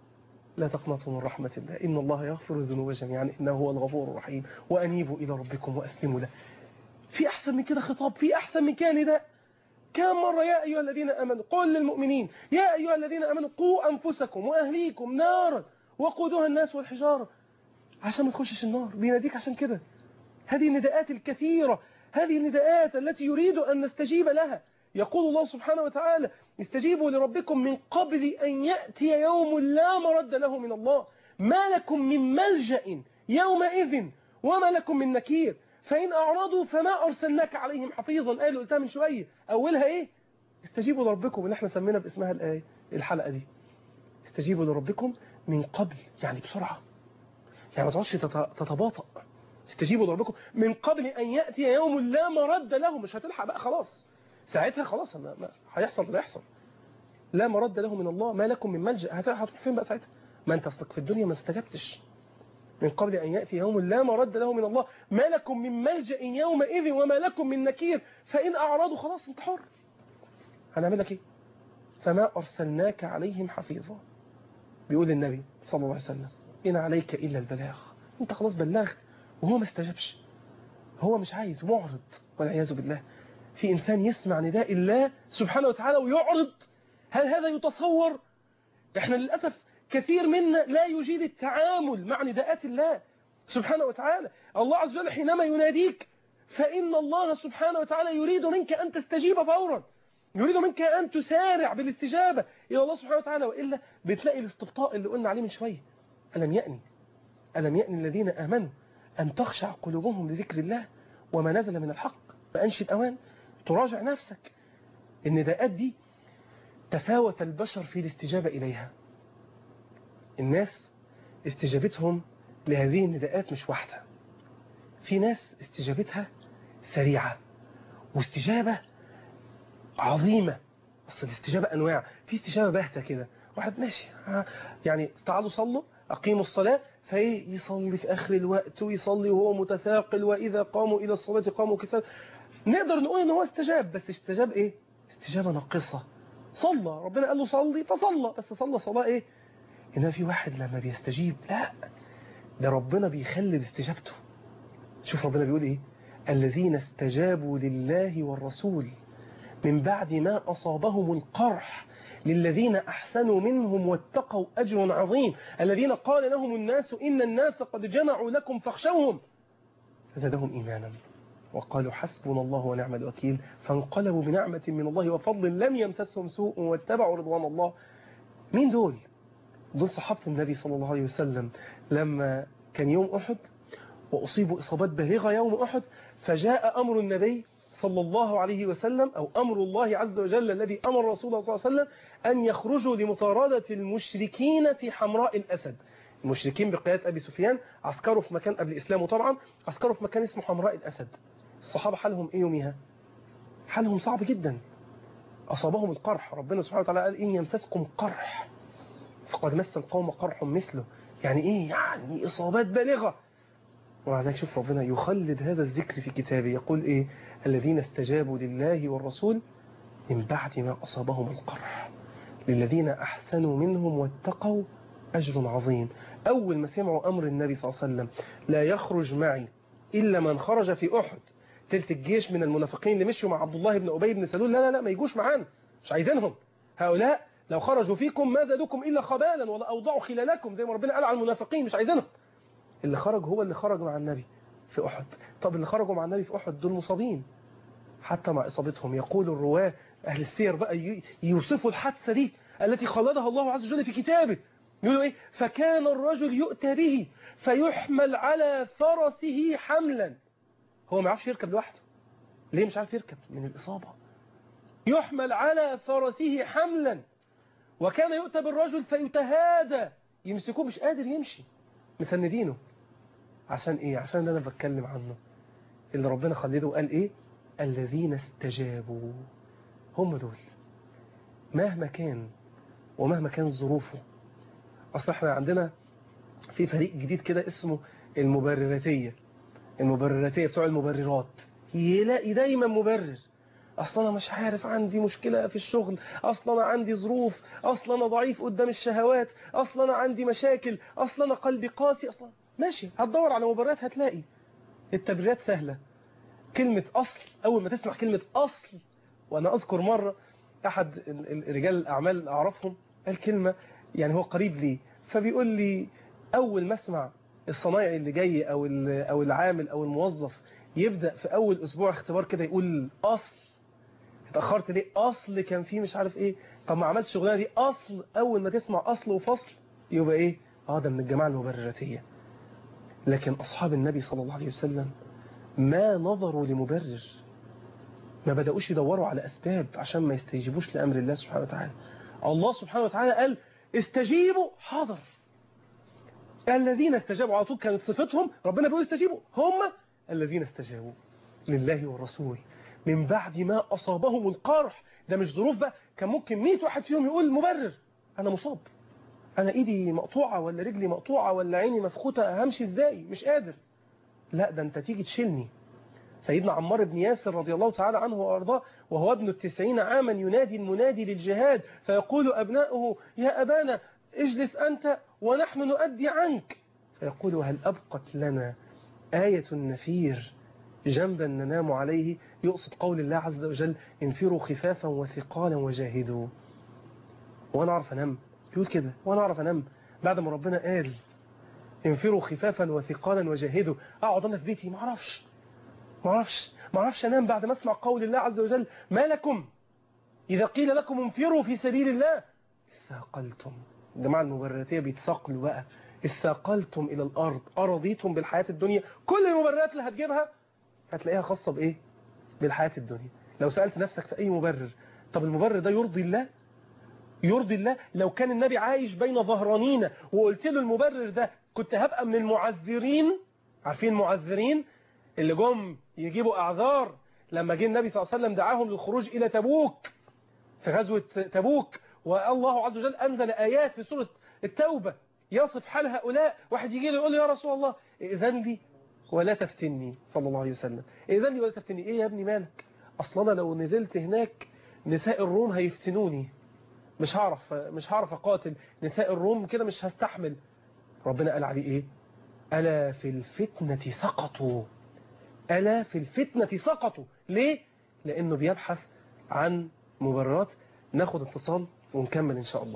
لا تقنطوا من رحمة الله إن الله يغفر الذنوب جميعا إنه هو الغفور الرحيم وأنيبوا إلى ربكم وأسلموا له في أحسن من كده خطاب في أحسن من كده نداء كم مرة يا أيها الذين أمنوا قل للمؤمنين يا أيها الذين أمنوا قوا أنفسكم وأهليكم نارا وقودها الناس والحجارة عشان ما تخشش النار بيناديك عشان كده هذه النداءات الكثيرة هذه النداءات التي يريد أن نستجيب لها يقول الله سبحانه وتعالى استجيبوا لربكم من قبل أن يأتي يوم لا مرد له من الله ما لكم من ملجأ يومئذ وما لكم من نكير فإن أعرضوا فما أرسلناك عليهم حفيظا قالوا قلتها من شوية أولها إيه استجيبوا لربكم اللي احنا سمينا باسمها الآية الحلقة دي استجيبوا لربكم من قبل يعني بسرعة يعني ما تقعدش تتباطأ استجيبوا لربكم من قبل أن يأتي يوم لا مرد له مش هتلحق بقى خلاص ساعتها خلاص ما ما هيحصل اللي يحصل لا مرد له من الله ما لكم من ملجأ هتروح فين بقى ساعتها ما انت اصلك في الدنيا ما استجبتش من قبل أن يأتي يوم لا مرد له من الله ما لكم من ملجأ يومئذ وما لكم من نكير فإن أعرضوا خلاص انت حر هنعمل لك ايه فما أرسلناك عليهم حفيظا بيقول النبي صلى الله عليه وسلم إن عليك إلا البلاغ انت خلاص بلغت وهو ما استجبش هو مش عايز معرض والعياذ بالله في إنسان يسمع نداء الله سبحانه وتعالى ويعرض هل هذا يتصور احنا للأسف كثير منا لا يجيد التعامل مع نداءات الله سبحانه وتعالى الله عز وجل حينما يناديك فإن الله سبحانه وتعالى يريد منك أن تستجيب فورا يريد منك أن تسارع بالاستجابة إلى الله سبحانه وتعالى وإلا بتلاقي الاستبطاء اللي قلنا عليه من شوية ألم يأني ألم يأني الذين آمنوا أن تخشع قلوبهم لذكر الله وما نزل من الحق فأنشد أوان تراجع نفسك النداءات دي تفاوت البشر في الاستجابة إليها الناس استجابتهم لهذه النداءات مش واحدة في ناس استجابتها سريعة واستجابة عظيمة أصل الاستجابة أنواع في استجابة باهتة كده واحد ماشي يعني تعالوا صلوا أقيموا الصلاة فايه يصلي في آخر الوقت ويصلي وهو متثاقل وإذا قاموا إلى الصلاة قاموا كسال نقدر نقول ان هو استجاب بس استجاب ايه استجابة ناقصة صلى ربنا قال له صلي فصلى بس صلى صلاة ايه هنا في واحد لما بيستجيب لا ده ربنا بيخلد استجابته شوف ربنا بيقول ايه الذين استجابوا لله والرسول من بعد ما أصابهم القرح للذين أحسنوا منهم واتقوا أجر عظيم الذين قال لهم الناس إن الناس قد جمعوا لكم فاخشوهم فزادهم إيمانا وقالوا حسبنا الله ونعم الوكيل فانقلبوا بنعمة من الله وفضل لم يمسسهم سوء واتبعوا رضوان الله مين دول؟ دول صحابة النبي صلى الله عليه وسلم لما كان يوم أحد وأصيبوا إصابات بالغة يوم أحد فجاء أمر النبي صلى الله عليه وسلم أو أمر الله عز وجل الذي أمر رسوله صلى الله عليه وسلم أن يخرجوا لمطاردة المشركين في حمراء الأسد المشركين بقيادة أبي سفيان عسكروا في مكان قبل إسلامه طبعا عسكروا في مكان اسمه حمراء الأسد الصحابة حالهم إيه يوميها حالهم صعب جدا أصابهم القرح ربنا سبحانه وتعالى قال إن يمسسكم قرح فقد مس القوم قرح مثله يعني إيه يعني إصابات بالغة ومع ذلك شوف ربنا يخلد هذا الذكر في كتابه يقول إيه الذين استجابوا لله والرسول من بعد ما أصابهم القرح للذين أحسنوا منهم واتقوا أجر عظيم أول ما سمعوا أمر النبي صلى الله عليه وسلم لا يخرج معي إلا من خرج في أحد تلت الجيش من المنافقين اللي مشوا مع عبد الله بن أبي بن سلول لا لا لا ما يجوش معانا مش عايزينهم هؤلاء لو خرجوا فيكم ما زادوكم إلا خبالا ولا أوضعوا خلالكم زي ما ربنا قال على المنافقين مش عايزينهم اللي خرج هو اللي خرج مع النبي في أحد طب اللي خرجوا مع النبي في أحد دول مصابين حتى مع إصابتهم يقول الرواة أهل السير بقى يوصفوا الحادثة دي التي خلدها الله عز وجل في كتابه يقولوا إيه فكان الرجل يؤتى به فيحمل على فرسه حملا هو ما يعرفش يركب لوحده ليه مش عارف يركب من الإصابة يحمل على فرسه حملا وكان يؤتى بالرجل فيتهادى يمسكوه مش قادر يمشي مسندينه عشان ايه عشان اللي انا بتكلم عنه اللي ربنا خلده وقال ايه الذين استجابوا هم دول مهما كان ومهما كان ظروفه اصل احنا عندنا في فريق جديد كده اسمه المبرراتية المبرراتية بتوع المبررات يلاقي دايما مبرر اصلا انا مش عارف عندي مشكلة في الشغل اصلا انا عندي ظروف اصلا انا ضعيف قدام الشهوات اصلا انا عندي مشاكل اصلا انا قلبي قاسي اصلا ماشي هتدور على مبررات هتلاقي التبريرات سهلة كلمة اصل اول ما تسمع كلمة اصل وانا اذكر مرة احد رجال الاعمال اللي اعرفهم قال كلمة يعني هو قريب لي فبيقول لي اول ما اسمع الصنايعي اللي جاي او او العامل او الموظف يبدأ في اول اسبوع اختبار كده يقول اصل اتأخرت ليه أصل كان فيه مش عارف إيه طب ما عملتش الشغلانه دي أصل أول ما تسمع أصل وفصل يبقى إيه آه ده من الجماعة المبرراتية لكن أصحاب النبي صلى الله عليه وسلم ما نظروا لمبرر ما بدأوش يدوروا على أسباب عشان ما يستجيبوش لأمر الله سبحانه وتعالى الله سبحانه وتعالى قال استجيبوا حاضر الذين استجابوا على طول كانت صفتهم ربنا بيقول استجيبوا هم الذين استجابوا لله والرسول من بعد ما أصابهم القرح ده مش ظروف بقى كان ممكن 100 واحد فيهم يقول مبرر أنا مصاب أنا إيدي مقطوعة ولا رجلي مقطوعة ولا عيني مفخوتة همشي إزاي مش قادر لا ده أنت تيجي تشيلني سيدنا عمار بن ياسر رضي الله تعالى عنه وأرضاه وهو ابن التسعين عاما ينادي المنادي للجهاد فيقول أبناؤه يا أبانا اجلس أنت ونحن نؤدي عنك فيقول هل أبقت لنا آية النفير جنبا ننام عليه يقصد قول الله عز وجل انفروا خفافا وثقالا وجاهدوا وانا اعرف انام يقول كده وانا اعرف انام بعد ما ربنا قال انفروا خفافا وثقالا وجاهدوا اقعد انا في بيتي ما اعرفش ما اعرفش ما اعرفش انام بعد ما اسمع قول الله عز وجل ما لكم اذا قيل لكم انفروا في سبيل الله اثاقلتم الجماعه المبرراتيه بيتثقلوا بقى اثاقلتم الى الارض ارضيتم بالحياه الدنيا كل المبررات اللي هتجيبها هتلاقيها خاصة بإيه؟ بالحياة الدنيا لو سألت نفسك في أي مبرر طب المبرر ده يرضي الله؟ يرضي الله لو كان النبي عايش بين ظهرانينا وقلت له المبرر ده كنت هبقى من المعذرين عارفين المعذرين اللي جم يجيبوا أعذار لما جه النبي صلى الله عليه وسلم دعاهم للخروج إلى تبوك في غزوة تبوك والله عز وجل أنزل آيات في سورة التوبة يصف حال هؤلاء واحد يجي له يقول له يا رسول الله إذن لي ولا تفتني صلى الله عليه وسلم إذن لي ولا تفتني إيه يا ابني مالك أصلا أنا لو نزلت هناك نساء الروم هيفتنوني مش هعرف مش هعرف أقاتل نساء الروم كده مش هستحمل ربنا قال عليه إيه ألا في الفتنة سقطوا ألا في الفتنة سقطوا ليه لأنه بيبحث عن مبررات ناخد اتصال ونكمل إن شاء الله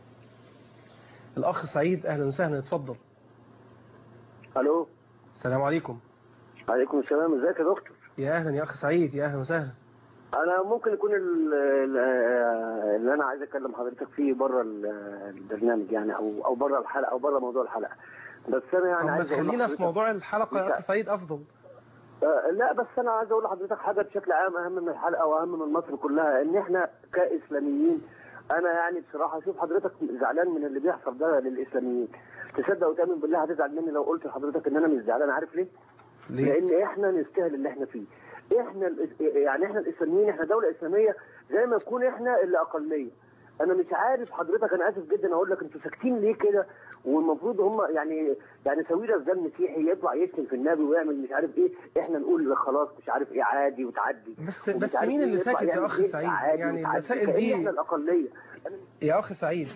الأخ سعيد أهلا وسهلا اتفضل الو السلام عليكم عليكم السلام ازيك يا دكتور يا أهلا يا أخ سعيد يا أهلا وسهلا انا ممكن يكون ال- ال- اللي انا عايز اكلم حضرتك فيه بره ال- البرنامج يعني او او بره الحلقه او بره موضوع الحلقه بس انا يعني طب ما عايز أقول تخلينا في لحضرتك- موضوع الحلقة يا أنت- أخ سعيد أفضل آه، لا بس انا عايز اقول لحضرتك حاجه بشكل عام اهم من الحلقه واهم من مصر كلها ان احنا كاسلاميين انا يعني بصراحه شوف حضرتك زعلان من اللي بيحصل ده للاسلاميين تصدق وتامن بالله هتزعل مني لو قلت لحضرتك ان انا مش زعلان عارف ليه؟ ليه؟ لان احنا نستاهل اللي احنا فيه احنا الإس- يعني احنا الاسلاميين احنا دوله اسلاميه زي ما نكون احنا اللي اقليه انا مش عارف حضرتك انا اسف جدا اقول لك انتوا ساكتين ليه كده والمفروض هم يعني يعني سويرس ده المسيحي يطلع يشتم في النبي ويعمل مش عارف ايه احنا نقول خلاص مش عارف ايه عادي وتعدي بس ومش بس عارف مين إيه اللي يطلع ساكت يا يعمل اخ إيه سعيد عادي يعني وتعدي. المسائل كأن دي احنا الاقليه أنا يا اخ سعيد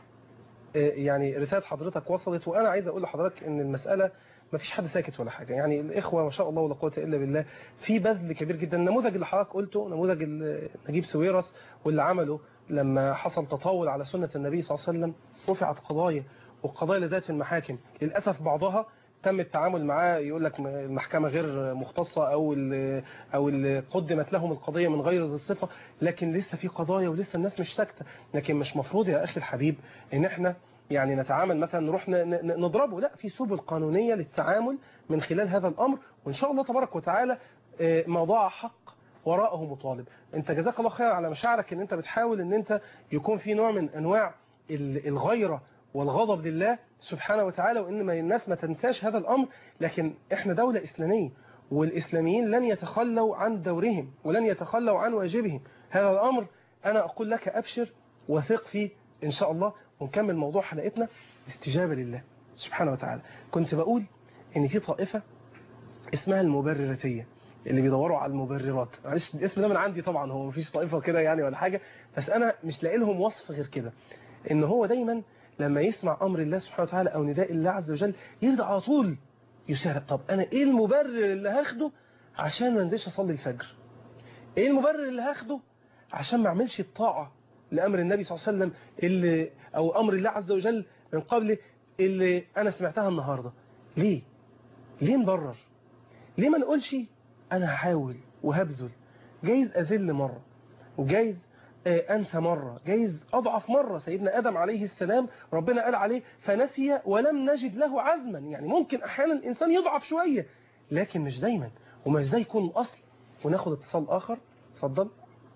آه، يعني رسالة حضرتك وصلت وانا عايز اقول لحضرتك ان المسألة ما فيش حد ساكت ولا حاجة يعني الاخوة ما شاء الله ولا قوة الا بالله في بذل كبير جدا النموذج اللي حضرتك قلته نموذج ال- نجيب سويرس واللي عمله لما حصل تطاول على سنة النبي صلى الله عليه وسلم رفعت قضايا والقضايا اللي زادت في المحاكم للأسف بعضها تم التعامل معاه يقول لك المحكمة غير مختصة أو ال- أو اللي قدمت لهم القضية من غير ذي الصفة لكن لسه في قضايا ولسه الناس مش ساكتة لكن مش مفروض يا أخي الحبيب إن إحنا يعني نتعامل مثلا نروح ن- ن- نضربه لا في سبل قانونية للتعامل من خلال هذا الأمر وإن شاء الله تبارك وتعالى آه، ما ضاع حق وراءه مطالب انت جزاك الله خير على مشاعرك ان انت بتحاول ان انت يكون في نوع من انواع ال- الغيرة والغضب لله سبحانه وتعالى وان ما الناس ما تنساش هذا الامر لكن احنا دولة اسلامية والاسلاميين لن يتخلوا عن دورهم ولن يتخلوا عن واجبهم هذا الامر انا اقول لك ابشر وثق فيه ان شاء الله ونكمل موضوع حلقتنا الاستجابة لله سبحانه وتعالى كنت بقول ان في طائفة اسمها المبررتية اللي بيدوروا على المبررات معلش الاسم ده من عندي طبعا هو مفيش طائفة كده يعني ولا حاجة بس انا مش لاقي لهم وصف غير كده ان هو دايما لما يسمع امر الله سبحانه وتعالى او نداء الله عز وجل يبدا على طول يسارع طب انا ايه المبرر اللي هاخده عشان ما انزلش اصلي الفجر ايه المبرر اللي هاخده عشان ما اعملش الطاعة لامر النبي صلى الله عليه وسلم اللي او امر الله عز وجل من قبل اللي انا سمعتها النهاردة ليه ليه نبرر ليه ما نقولش انا هحاول وهبذل جايز اذل مرة وجايز آه، انسى مرة جايز اضعف مرة سيدنا ادم عليه السلام ربنا قال عليه فنسي ولم نجد له عزما يعني ممكن احيانا الانسان يضعف شوية لكن مش دايما ومش ده يكون الاصل وناخد اتصال اخر اتفضل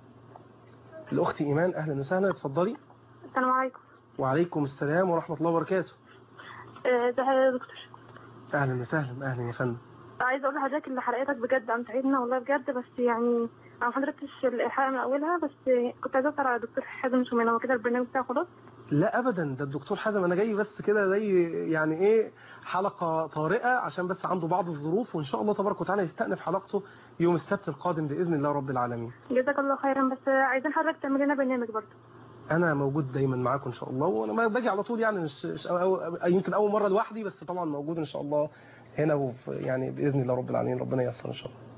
الاخت ايمان اهلا وسهلا اتفضلي السلام عليكم وعليكم السلام ورحمة الله وبركاته آه، ده يا دكتور اهلا وسهلا اهلا يا فندم عايزه اقول لحضرتك ان حلقتك بجد امتعتنا والله بجد بس يعني انا ما حضرتش الحلقه من اولها بس كنت عايزه اسال على دكتور حازم شومان هو كده البرنامج بتاعه خلاص لا ابدا ده الدكتور حازم انا جاي بس كده زي يعني ايه حلقة طارئة عشان بس عنده بعض الظروف وان شاء الله تبارك وتعالى يستأنف حلقته يوم السبت القادم بإذن الله رب العالمين جزاك الله خيرا بس عايزين حضرتك تعمل لنا برنامج برضه انا موجود دايما معاكم ان شاء الله وانا ما باجي على طول يعني مش, مش أو أو يمكن اول مرة لوحدي بس طبعا موجود ان شاء الله هنا وفي يعني بإذن الله رب العالمين ربنا ييسر ان شاء الله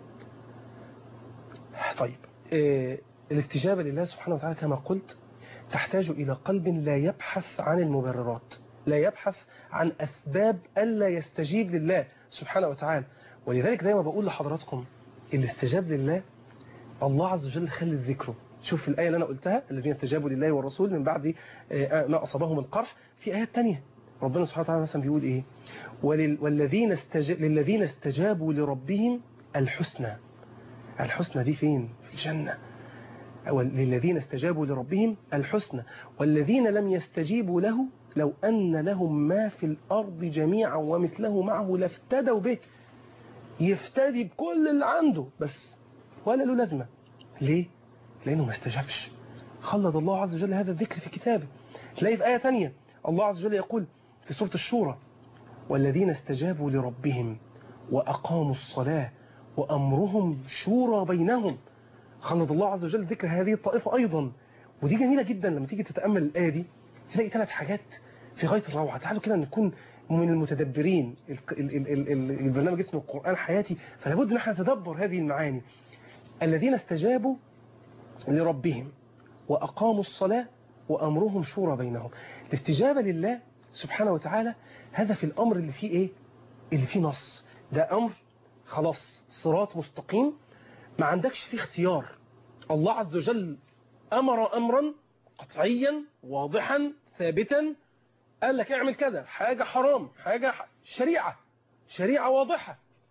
طيب إيه الاستجابة لله سبحانه وتعالى كما قلت تحتاج إلى قلب لا يبحث عن المبررات لا يبحث عن أسباب ألا يستجيب لله سبحانه وتعالى ولذلك زي ما بقول لحضراتكم اللي استجاب لله الله عز وجل خلي ذكره شوف الآية اللي أنا قلتها الذين استجابوا لله والرسول من بعد آه، ما أصابهم القرح في آيات تانية ربنا سبحانه وتعالى مثلا بيقول إيه ولل والذين استج... للذين استجابوا لربهم الحسنى الحسنى دي فين في الجنة للذين استجابوا لربهم الحسنى والذين لم يستجيبوا له لو أن لهم ما في الأرض جميعا ومثله معه لافتدوا به يفتدي بكل اللي عنده بس ولا له لازمة ليه؟ لأنه ما استجابش خلد الله عز وجل هذا الذكر في كتابه تلاقي في آية تانية الله عز وجل يقول في سورة الشورى والذين استجابوا لربهم وأقاموا الصلاة وأمرهم شورى بينهم خلد الله عز وجل ذكر هذه الطائفة أيضا ودي جميلة جدا لما تيجي تتأمل الآية دي تلاقي ثلاث حاجات في غاية الروعة تعالوا كده نكون من المتدبرين ال- ال- ال- ال- ال- البرنامج اسمه القرآن حياتي فلا بد ان احنا نتدبر هذه المعاني الذين استجابوا لربهم وأقاموا الصلاة وأمرهم شورى بينهم الاستجابة لله سبحانه وتعالى هذا في الأمر اللي فيه إيه اللي فيه نص ده أمر خلاص صراط مستقيم ما عندكش فيه اختيار الله عز وجل أمر أمرا قطعيا واضحا ثابتا قال لك اعمل كذا حاجة حرام حاجة ح... شريعة شريعة واضحة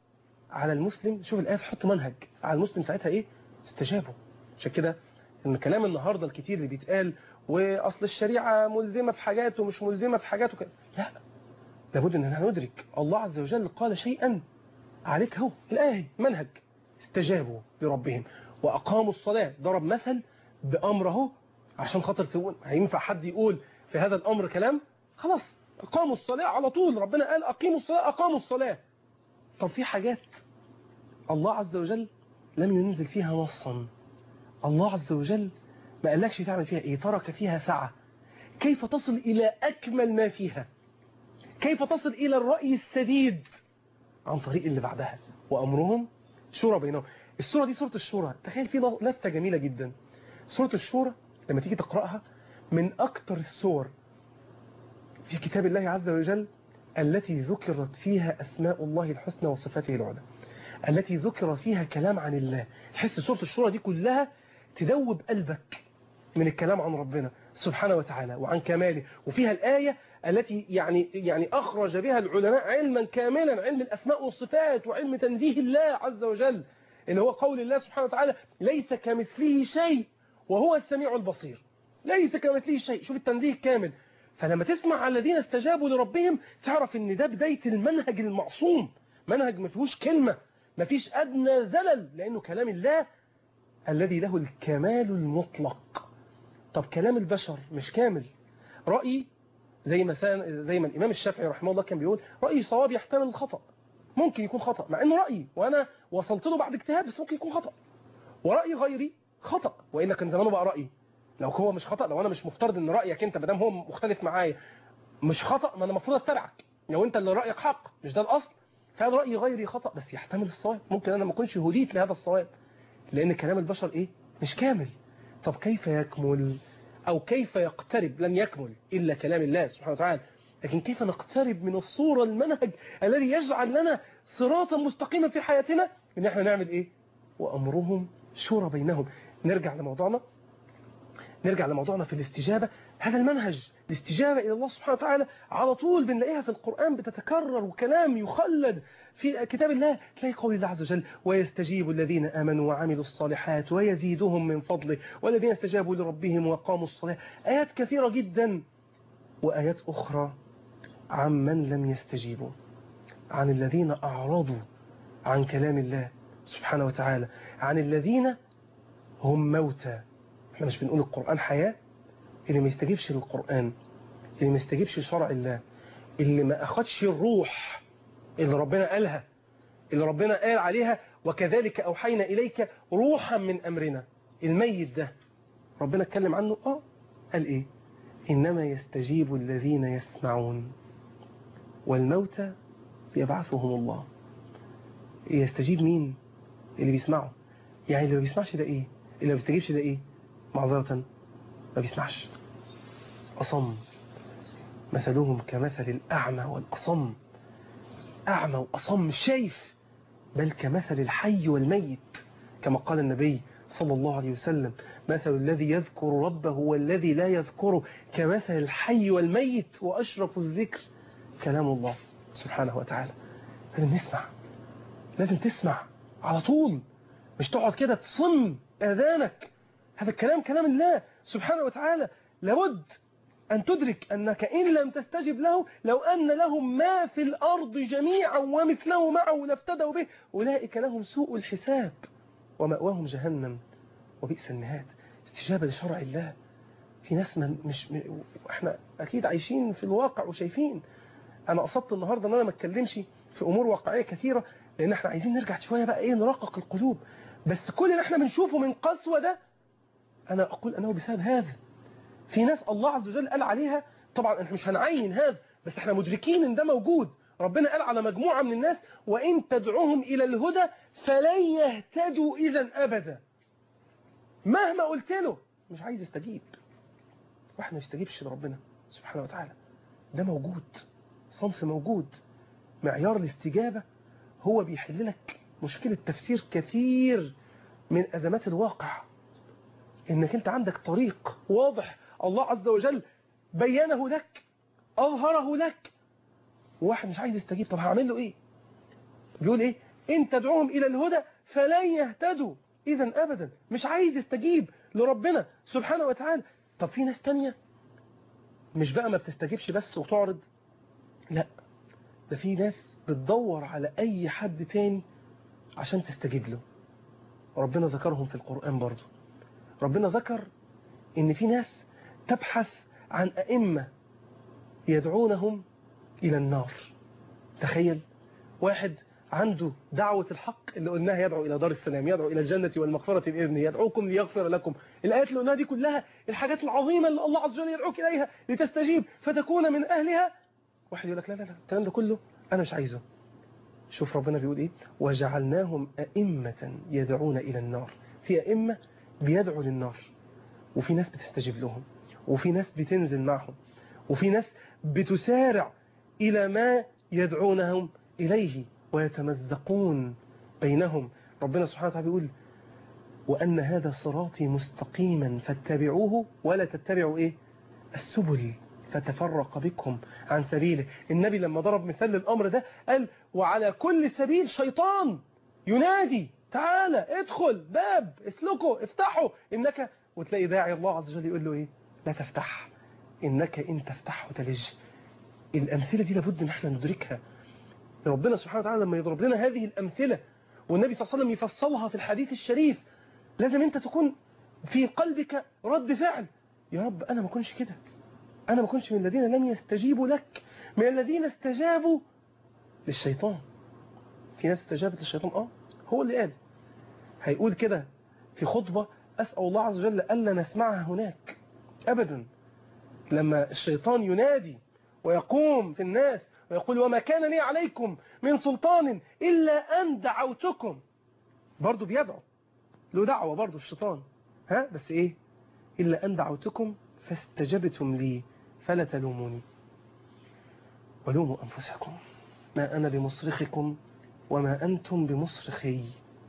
على المسلم شوف الآية تحط منهج على المسلم ساعتها إيه استجابوا عشان كده ان كلام النهاردة الكتير اللي بيتقال وأصل الشريعة ملزمة في حاجات ومش ملزمة في حاجات وكده لا لابد ان احنا ندرك الله عز وجل قال شيئا عليك هو الآية منهج استجابوا لربهم وأقاموا الصلاة ضرب مثل بأمره عشان خاطر تقول هينفع حد يقول في هذا الأمر كلام خلاص أقاموا الصلاة على طول ربنا قال أقيموا الصلاة أقاموا الصلاة طب في حاجات الله عز وجل لم ينزل فيها نصا الله عز وجل ما قالكش تعمل فيها ايه ترك فيها سعة كيف تصل إلى أكمل ما فيها كيف تصل إلى الرأي السديد عن طريق اللي بعدها وأمرهم شورى بينهم السورة دي سورة الشورى تخيل في لفتة جميلة جدا سورة الشورى لما تيجي تقرأها من أكتر السور في كتاب الله عز وجل التي ذكرت فيها أسماء الله الحسنى وصفاته العلى التي ذكر فيها كلام عن الله تحس سورة الشورى دي كلها تدوب قلبك من الكلام عن ربنا سبحانه وتعالى وعن كماله وفيها الآية التي يعني يعني أخرج بها العلماء علما كاملا علم الأسماء والصفات وعلم تنزيه الله عز وجل اللي هو قول الله سبحانه وتعالى ليس كمثله شيء وهو السميع البصير ليس كمثله شيء شوف التنزيه الكامل فلما تسمع على الذين استجابوا لربهم تعرف ان ده بداية المنهج المعصوم منهج ما فيهوش كلمة ما فيش أدنى زلل لأنه كلام الله الذي له الكمال المطلق طب كلام البشر مش كامل رأي زي مثلا زي ما الإمام الشافعي رحمه الله كان بيقول رأي صواب يحتمل الخطأ ممكن يكون خطأ مع انه رأيي وأنا وصلت له بعد اجتهاد بس ممكن يكون خطأ ورأي غيري خطأ وإلا كان زمانه بقى رأيي لو هو مش خطأ لو أنا مش مفترض ان رأيك أنت مادام هو مختلف معايا مش خطأ ما أنا المفروض أتبعك لو أنت اللي رأيك حق مش ده الأصل فهذا رأي غيري خطأ بس يحتمل الصواب ممكن أنا ما أكونش هديت لهذا الصواب لأن كلام البشر إيه مش كامل طب كيف يكمل أو كيف يقترب لن يكمل إلا كلام الله سبحانه وتعالى لكن كيف نقترب من الصورة المنهج الذي يجعل لنا صراطا مستقيما في حياتنا إن احنا نعمل إيه وأمرهم شورى بينهم نرجع لموضوعنا نرجع لموضوعنا في الاستجابة هذا المنهج الاستجابة إلى الله سبحانه وتعالى على طول بنلاقيها في القرآن بتتكرر وكلام يخلد في كتاب الله تلاقي قول الله عز وجل ويستجيب الذين آمنوا وعملوا الصالحات ويزيدهم من فضله والذين استجابوا لربهم وقاموا الصلاة آيات كثيرة جدا وآيات أخرى عمن لم يستجيبوا عن الذين أعرضوا عن كلام الله سبحانه وتعالى عن الذين هم موتى احنا مش بنقول القرآن حياة اللي ما يستجيبش للقرآن اللي ما يستجيبش لشرع الله اللي ما أخدش الروح اللي ربنا قالها اللي ربنا قال عليها وكذلك أوحينا إليك روحا من أمرنا الميت ده ربنا اتكلم عنه آه قال إيه إنما يستجيب الذين يسمعون والموتى يبعثهم الله يستجيب مين اللي بيسمعه يعني اللي ما بيسمعش ده إيه اللي ما بيستجيبش ده إيه معذرة ما بيسمعش أصم مثلهم كمثل الأعمى والأصم أعمى وأصم مش شايف بل كمثل الحي والميت كما قال النبي صلى الله عليه وسلم مثل الذي يذكر ربه والذي لا يذكره كمثل الحي والميت وأشرف الذكر كلام الله سبحانه وتعالى لازم نسمع لازم تسمع على طول مش تقعد كده تصم آذانك هذا الكلام كلام الله سبحانه وتعالى لابد أن تدرك أنك إن لم تستجب له لو أن لهم ما في الأرض جميعا ومثله معه لافتدوا به أولئك لهم سوء الحساب ومأواهم جهنم وبئس المهاد استجابة لشرع الله في ناس من مش من احنا أكيد عايشين في الواقع وشايفين أنا قصدت النهاردة أن أنا ما اتكلمش في أمور واقعية كثيرة لأن احنا عايزين نرجع شوية بقى إيه نرقق القلوب بس كل اللي احنا بنشوفه من قسوة ده أنا أقول أنه بسبب هذا في ناس الله عز وجل قال عليها طبعا احنا مش هنعين هذا بس احنا مدركين ان ده موجود ربنا قال على مجموعة من الناس وإن تدعوهم إلى الهدى فلن يهتدوا إذا أبدا مهما قلت له مش عايز يستجيب واحد ما يستجيبش لربنا سبحانه وتعالى ده موجود صنف موجود معيار الاستجابة هو بيحل لك مشكلة تفسير كثير من أزمات الواقع إنك أنت عندك طريق واضح الله عز وجل بينه لك أظهره لك وواحد مش عايز يستجيب طب هعمل له إيه بيقول إيه إن تدعوهم إلى الهدى فلن يهتدوا إذا أبدا مش عايز يستجيب لربنا سبحانه وتعالى طب في ناس تانية مش بقى ما بتستجيبش بس وتعرض لا ده في ناس بتدور على أي حد تاني عشان تستجيب له ربنا ذكرهم في القرآن برضو ربنا ذكر إن في ناس تبحث عن أئمة يدعونهم إلى النار تخيل واحد عنده دعوة الحق اللي قلناها يدعو إلى دار السلام يدعو إلى الجنة والمغفرة بإذنه يدعوكم ليغفر لكم الآيات اللي قلناها دي كلها الحاجات العظيمة اللي الله عز وجل يدعوك إليها لتستجيب فتكون من أهلها واحد يقول لك لا لا لا الكلام ده كله أنا مش عايزه شوف ربنا بيقول إيه وجعلناهم أئمة يدعون إلى النار في أئمة بيدعوا للنار وفي ناس بتستجيب لهم وفي ناس بتنزل معهم وفي ناس بتسارع إلى ما يدعونهم إليه ويتمزقون بينهم ربنا سبحانه وتعالى بيقول وأن هذا صراطي مستقيما فاتبعوه ولا تتبعوا إيه السبل فتفرق بكم عن سبيله النبي لما ضرب مثال للأمر ده قال وعلى كل سبيل شيطان ينادي تعالى ادخل باب اسلكه افتحه إنك وتلاقي داعي الله عز وجل يقول له إيه لا تفتح إنك إن تفتحه تلج الأمثلة دي لابد ان احنا ندركها ربنا سبحانه وتعالى لما يضرب لنا هذه الأمثلة والنبي صلى الله عليه وسلم يفصلها في الحديث الشريف لازم انت تكون في قلبك رد فعل يا رب أنا ما كنش كده أنا ما كنش من الذين لم يستجيبوا لك من الذين استجابوا للشيطان في ناس استجابت للشيطان اه هو اللي قال هيقول كده في خطبة أسأل الله عز وجل ألا نسمعها هناك أبدا لما الشيطان ينادي ويقوم في الناس ويقول وما كان لي عليكم من سلطان إلا أن دعوتكم برضو بيدعو له دعوة برضو الشيطان ها بس إيه إلا أن دعوتكم فاستجبتم لي فلا تلوموني ولوموا أنفسكم ما أنا بمصرخكم وما أنتم بمصرخي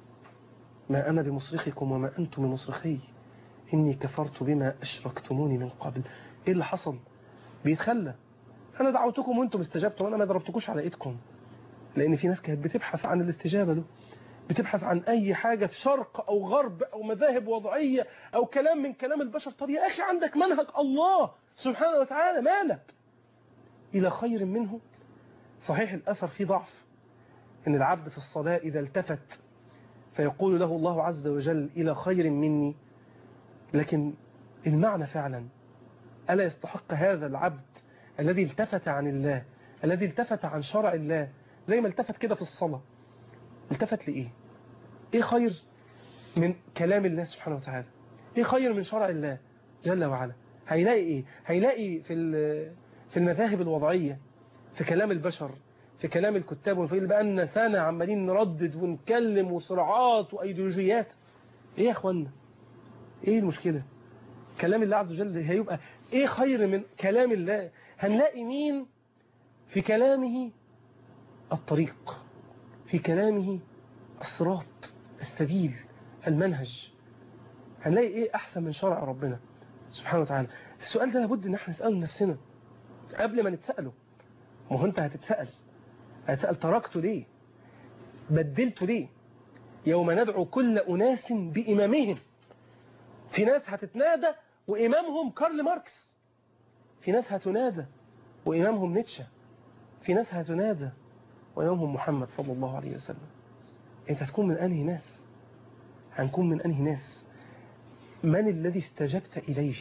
ما أنا بمصرخكم وما أنتم بمصرخي إني كفرت بما أشركتموني من قبل إيه اللي حصل بيتخلى أنا دعوتكم وأنتم استجبتم أنا ما ضربتكوش على إيدكم لأن في ناس كانت بتبحث عن الاستجابة له بتبحث عن أي حاجة في شرق أو غرب أو مذاهب وضعية أو كلام من كلام البشر طب يا أخي عندك منهج الله سبحانه وتعالى مالك إلى خير منه صحيح الأثر فيه ضعف إن العبد في الصلاة إذا التفت فيقول له الله عز وجل إلى خير مني لكن المعنى فعلا ألا يستحق هذا العبد الذي التفت عن الله الذي التفت عن شرع الله زي ما التفت كده في الصلاة التفت لإيه إيه خير من كلام الله سبحانه وتعالى إيه خير من شرع الله جل وعلا هيلاقي إيه هيلاقي في في المذاهب الوضعية في كلام البشر في كلام الكتاب ونفيل بقالنا سنة عمالين نردد ونكلم وصراعات وأيديولوجيات إيه يا أخوانا إيه المشكلة كلام الله عز وجل هيبقى إيه خير من كلام الله هنلاقي مين في كلامه الطريق في كلامه الصراط السبيل المنهج هنلاقي ايه احسن من شرع ربنا سبحانه وتعالى السؤال ده لابد ان احنا نسأله لنفسنا قبل ما نتسأله ما هو انت هتتسأل هتسأل تركته ليه بدلته ليه يوم ندعو كل أناس بإمامهم في ناس هتتنادى وإمامهم كارل ماركس في ناس هتنادى وإمامهم نيتشه في ناس هتنادى وإمامهم محمد صلى الله عليه وسلم أنت هتكون من أنهي ناس هنكون من أنهي ناس من الذي استجبت إليه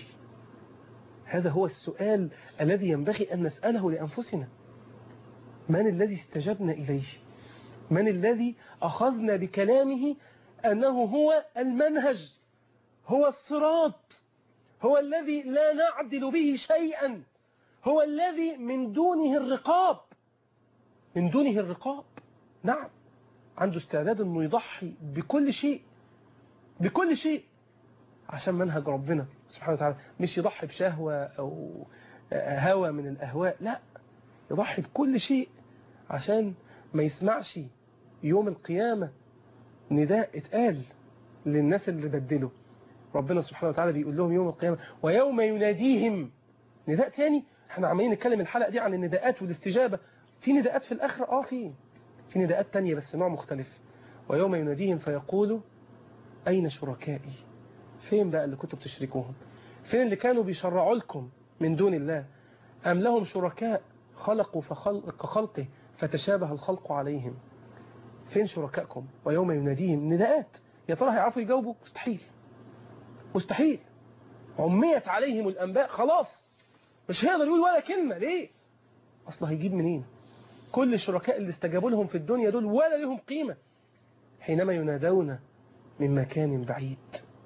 هذا هو السؤال الذي ينبغي أن نسأله لأنفسنا من الذي استجبنا إليه من الذي أخذنا بكلامه أنه هو المنهج هو الصراط هو الذي لا نعدل به شيئا هو الذي من دونه الرقاب من دونه الرقاب نعم عنده استعداد انه يضحي بكل شيء بكل شيء عشان منهج ربنا سبحانه وتعالى مش يضحي بشهوة أو هوى من الأهواء لا يضحي بكل شيء عشان ما يسمعش يوم القيامة نداء اتقال للناس اللي بدلوا ربنا سبحانه وتعالى بيقول لهم يوم القيامة ويوم يناديهم نداء تاني احنا عمالين نتكلم الحلقة دي عن النداءات والاستجابة في نداءات في الآخرة اه في في نداءات تانية بس نوع مختلف ويوم يناديهم فيقول أين شركائي فين بقى اللي كنتوا بتشركوهم فين اللي كانوا بيشرعوا لكم من دون الله أم لهم شركاء خلقوا فخلق كخلقه فتشابه الخلق عليهم فين شركائكم ويوم يناديهم نداءات يا ترى هيعرفوا يجاوبوا مستحيل مستحيل عميت عليهم الأنباء خلاص مش هيقدر يقول ولا كلمة ليه أصل هيجيب منين كل الشركاء اللي استجابوا لهم في الدنيا دول ولا لهم قيمة حينما ينادون من مكان بعيد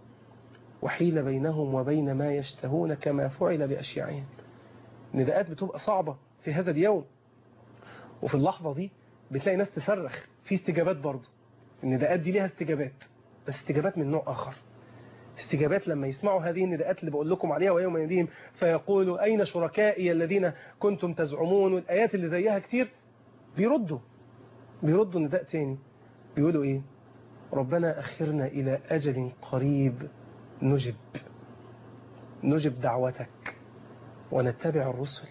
وحيل بينهم وبين ما يشتهون كما فعل بأشياعهم نداءات بتبقى صعبة في هذا اليوم وفي اللحظة دي بتلاقي ناس تصرخ في استجابات برضه النداءات دي ليها استجابات بس استجابات من نوع آخر استجابات لما يسمعوا هذه النداءات اللي بقول لكم عليها ويوم يناديهم فيقولوا أين شركائي الذين كنتم تزعمون والآيات اللي زيها كتير بيردوا بيردوا نداء تاني بيقولوا إيه ربنا أخرنا إلى أجل قريب نجب نجب دعوتك ونتبع الرسل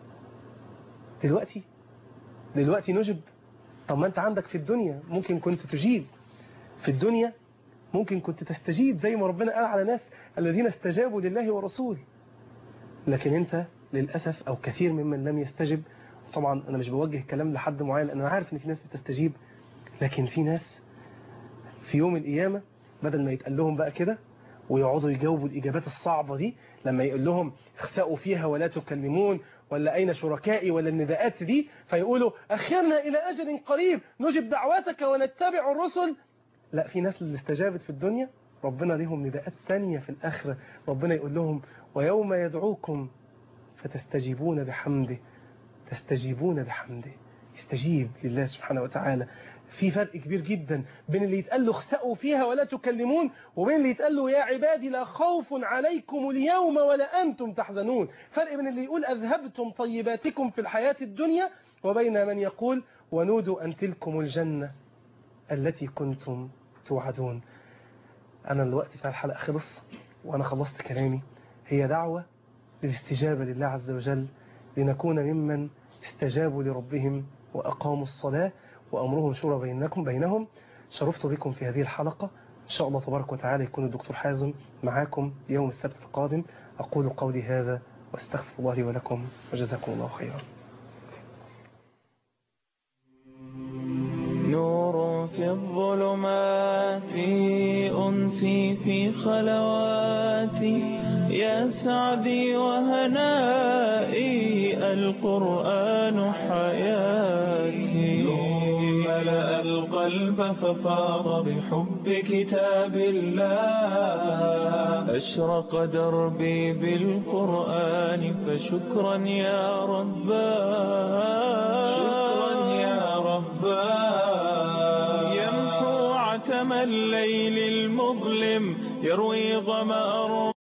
دلوقتي دلوقتي نجب طب ما انت عندك في الدنيا ممكن كنت تجيب في الدنيا ممكن كنت تستجيب زي ما ربنا قال على ناس الذين استجابوا لله ورسوله لكن انت للأسف أو كثير ممن لم يستجب طبعا أنا مش بوجه كلام لحد معين لأن أنا عارف إن في ناس بتستجيب لكن في ناس في يوم القيامة بدل ما يتقال لهم بقى كده ويقعدوا يجاوبوا الإجابات الصعبة دي لما يقول لهم اخسأوا فيها ولا تكلمون ولا أين شركائي ولا النداءات دي فيقولوا أخرنا إلى أجل قريب نجب دعواتك ونتبع الرسل لا في ناس اللي استجابت في الدنيا ربنا ليهم نداءات ثانية في الآخرة ربنا يقول لهم ويوم يدعوكم فتستجيبون بحمده تستجيبون بحمده استجيب لله سبحانه وتعالى في فرق كبير جدا بين اللي يتقال له اخسأوا فيها ولا تكلمون وبين اللي يتقال له يا عبادي لا خوف عليكم اليوم ولا أنتم تحزنون فرق بين اللي يقول أذهبتم طيباتكم في الحياة الدنيا وبين من يقول ونودوا أن تلكم الجنة التي كنتم توعدون أنا الوقت بتاع الحلقة خلص وأنا خلصت كلامي هي دعوة للاستجابة لله عز وجل لنكون ممن استجابوا لربهم وأقاموا الصلاة وأمرهم شورى بينكم بينهم شرفت بكم في هذه الحلقة إن شاء الله تبارك وتعالى يكون الدكتور حازم معاكم يوم السبت القادم أقول قولي هذا واستغفر الله لي ولكم وجزاكم الله خيرا نور في الظلمات أنسي في خلواتي يا سعدي وهنائي القرآن حياتي نور ملأ القلب ففاض بحب كتاب الله أشرق دربي بالقرآن فشكرا يا رباه شكرا يا رباه يمحو عتم الليل المظلم يروي ظمأ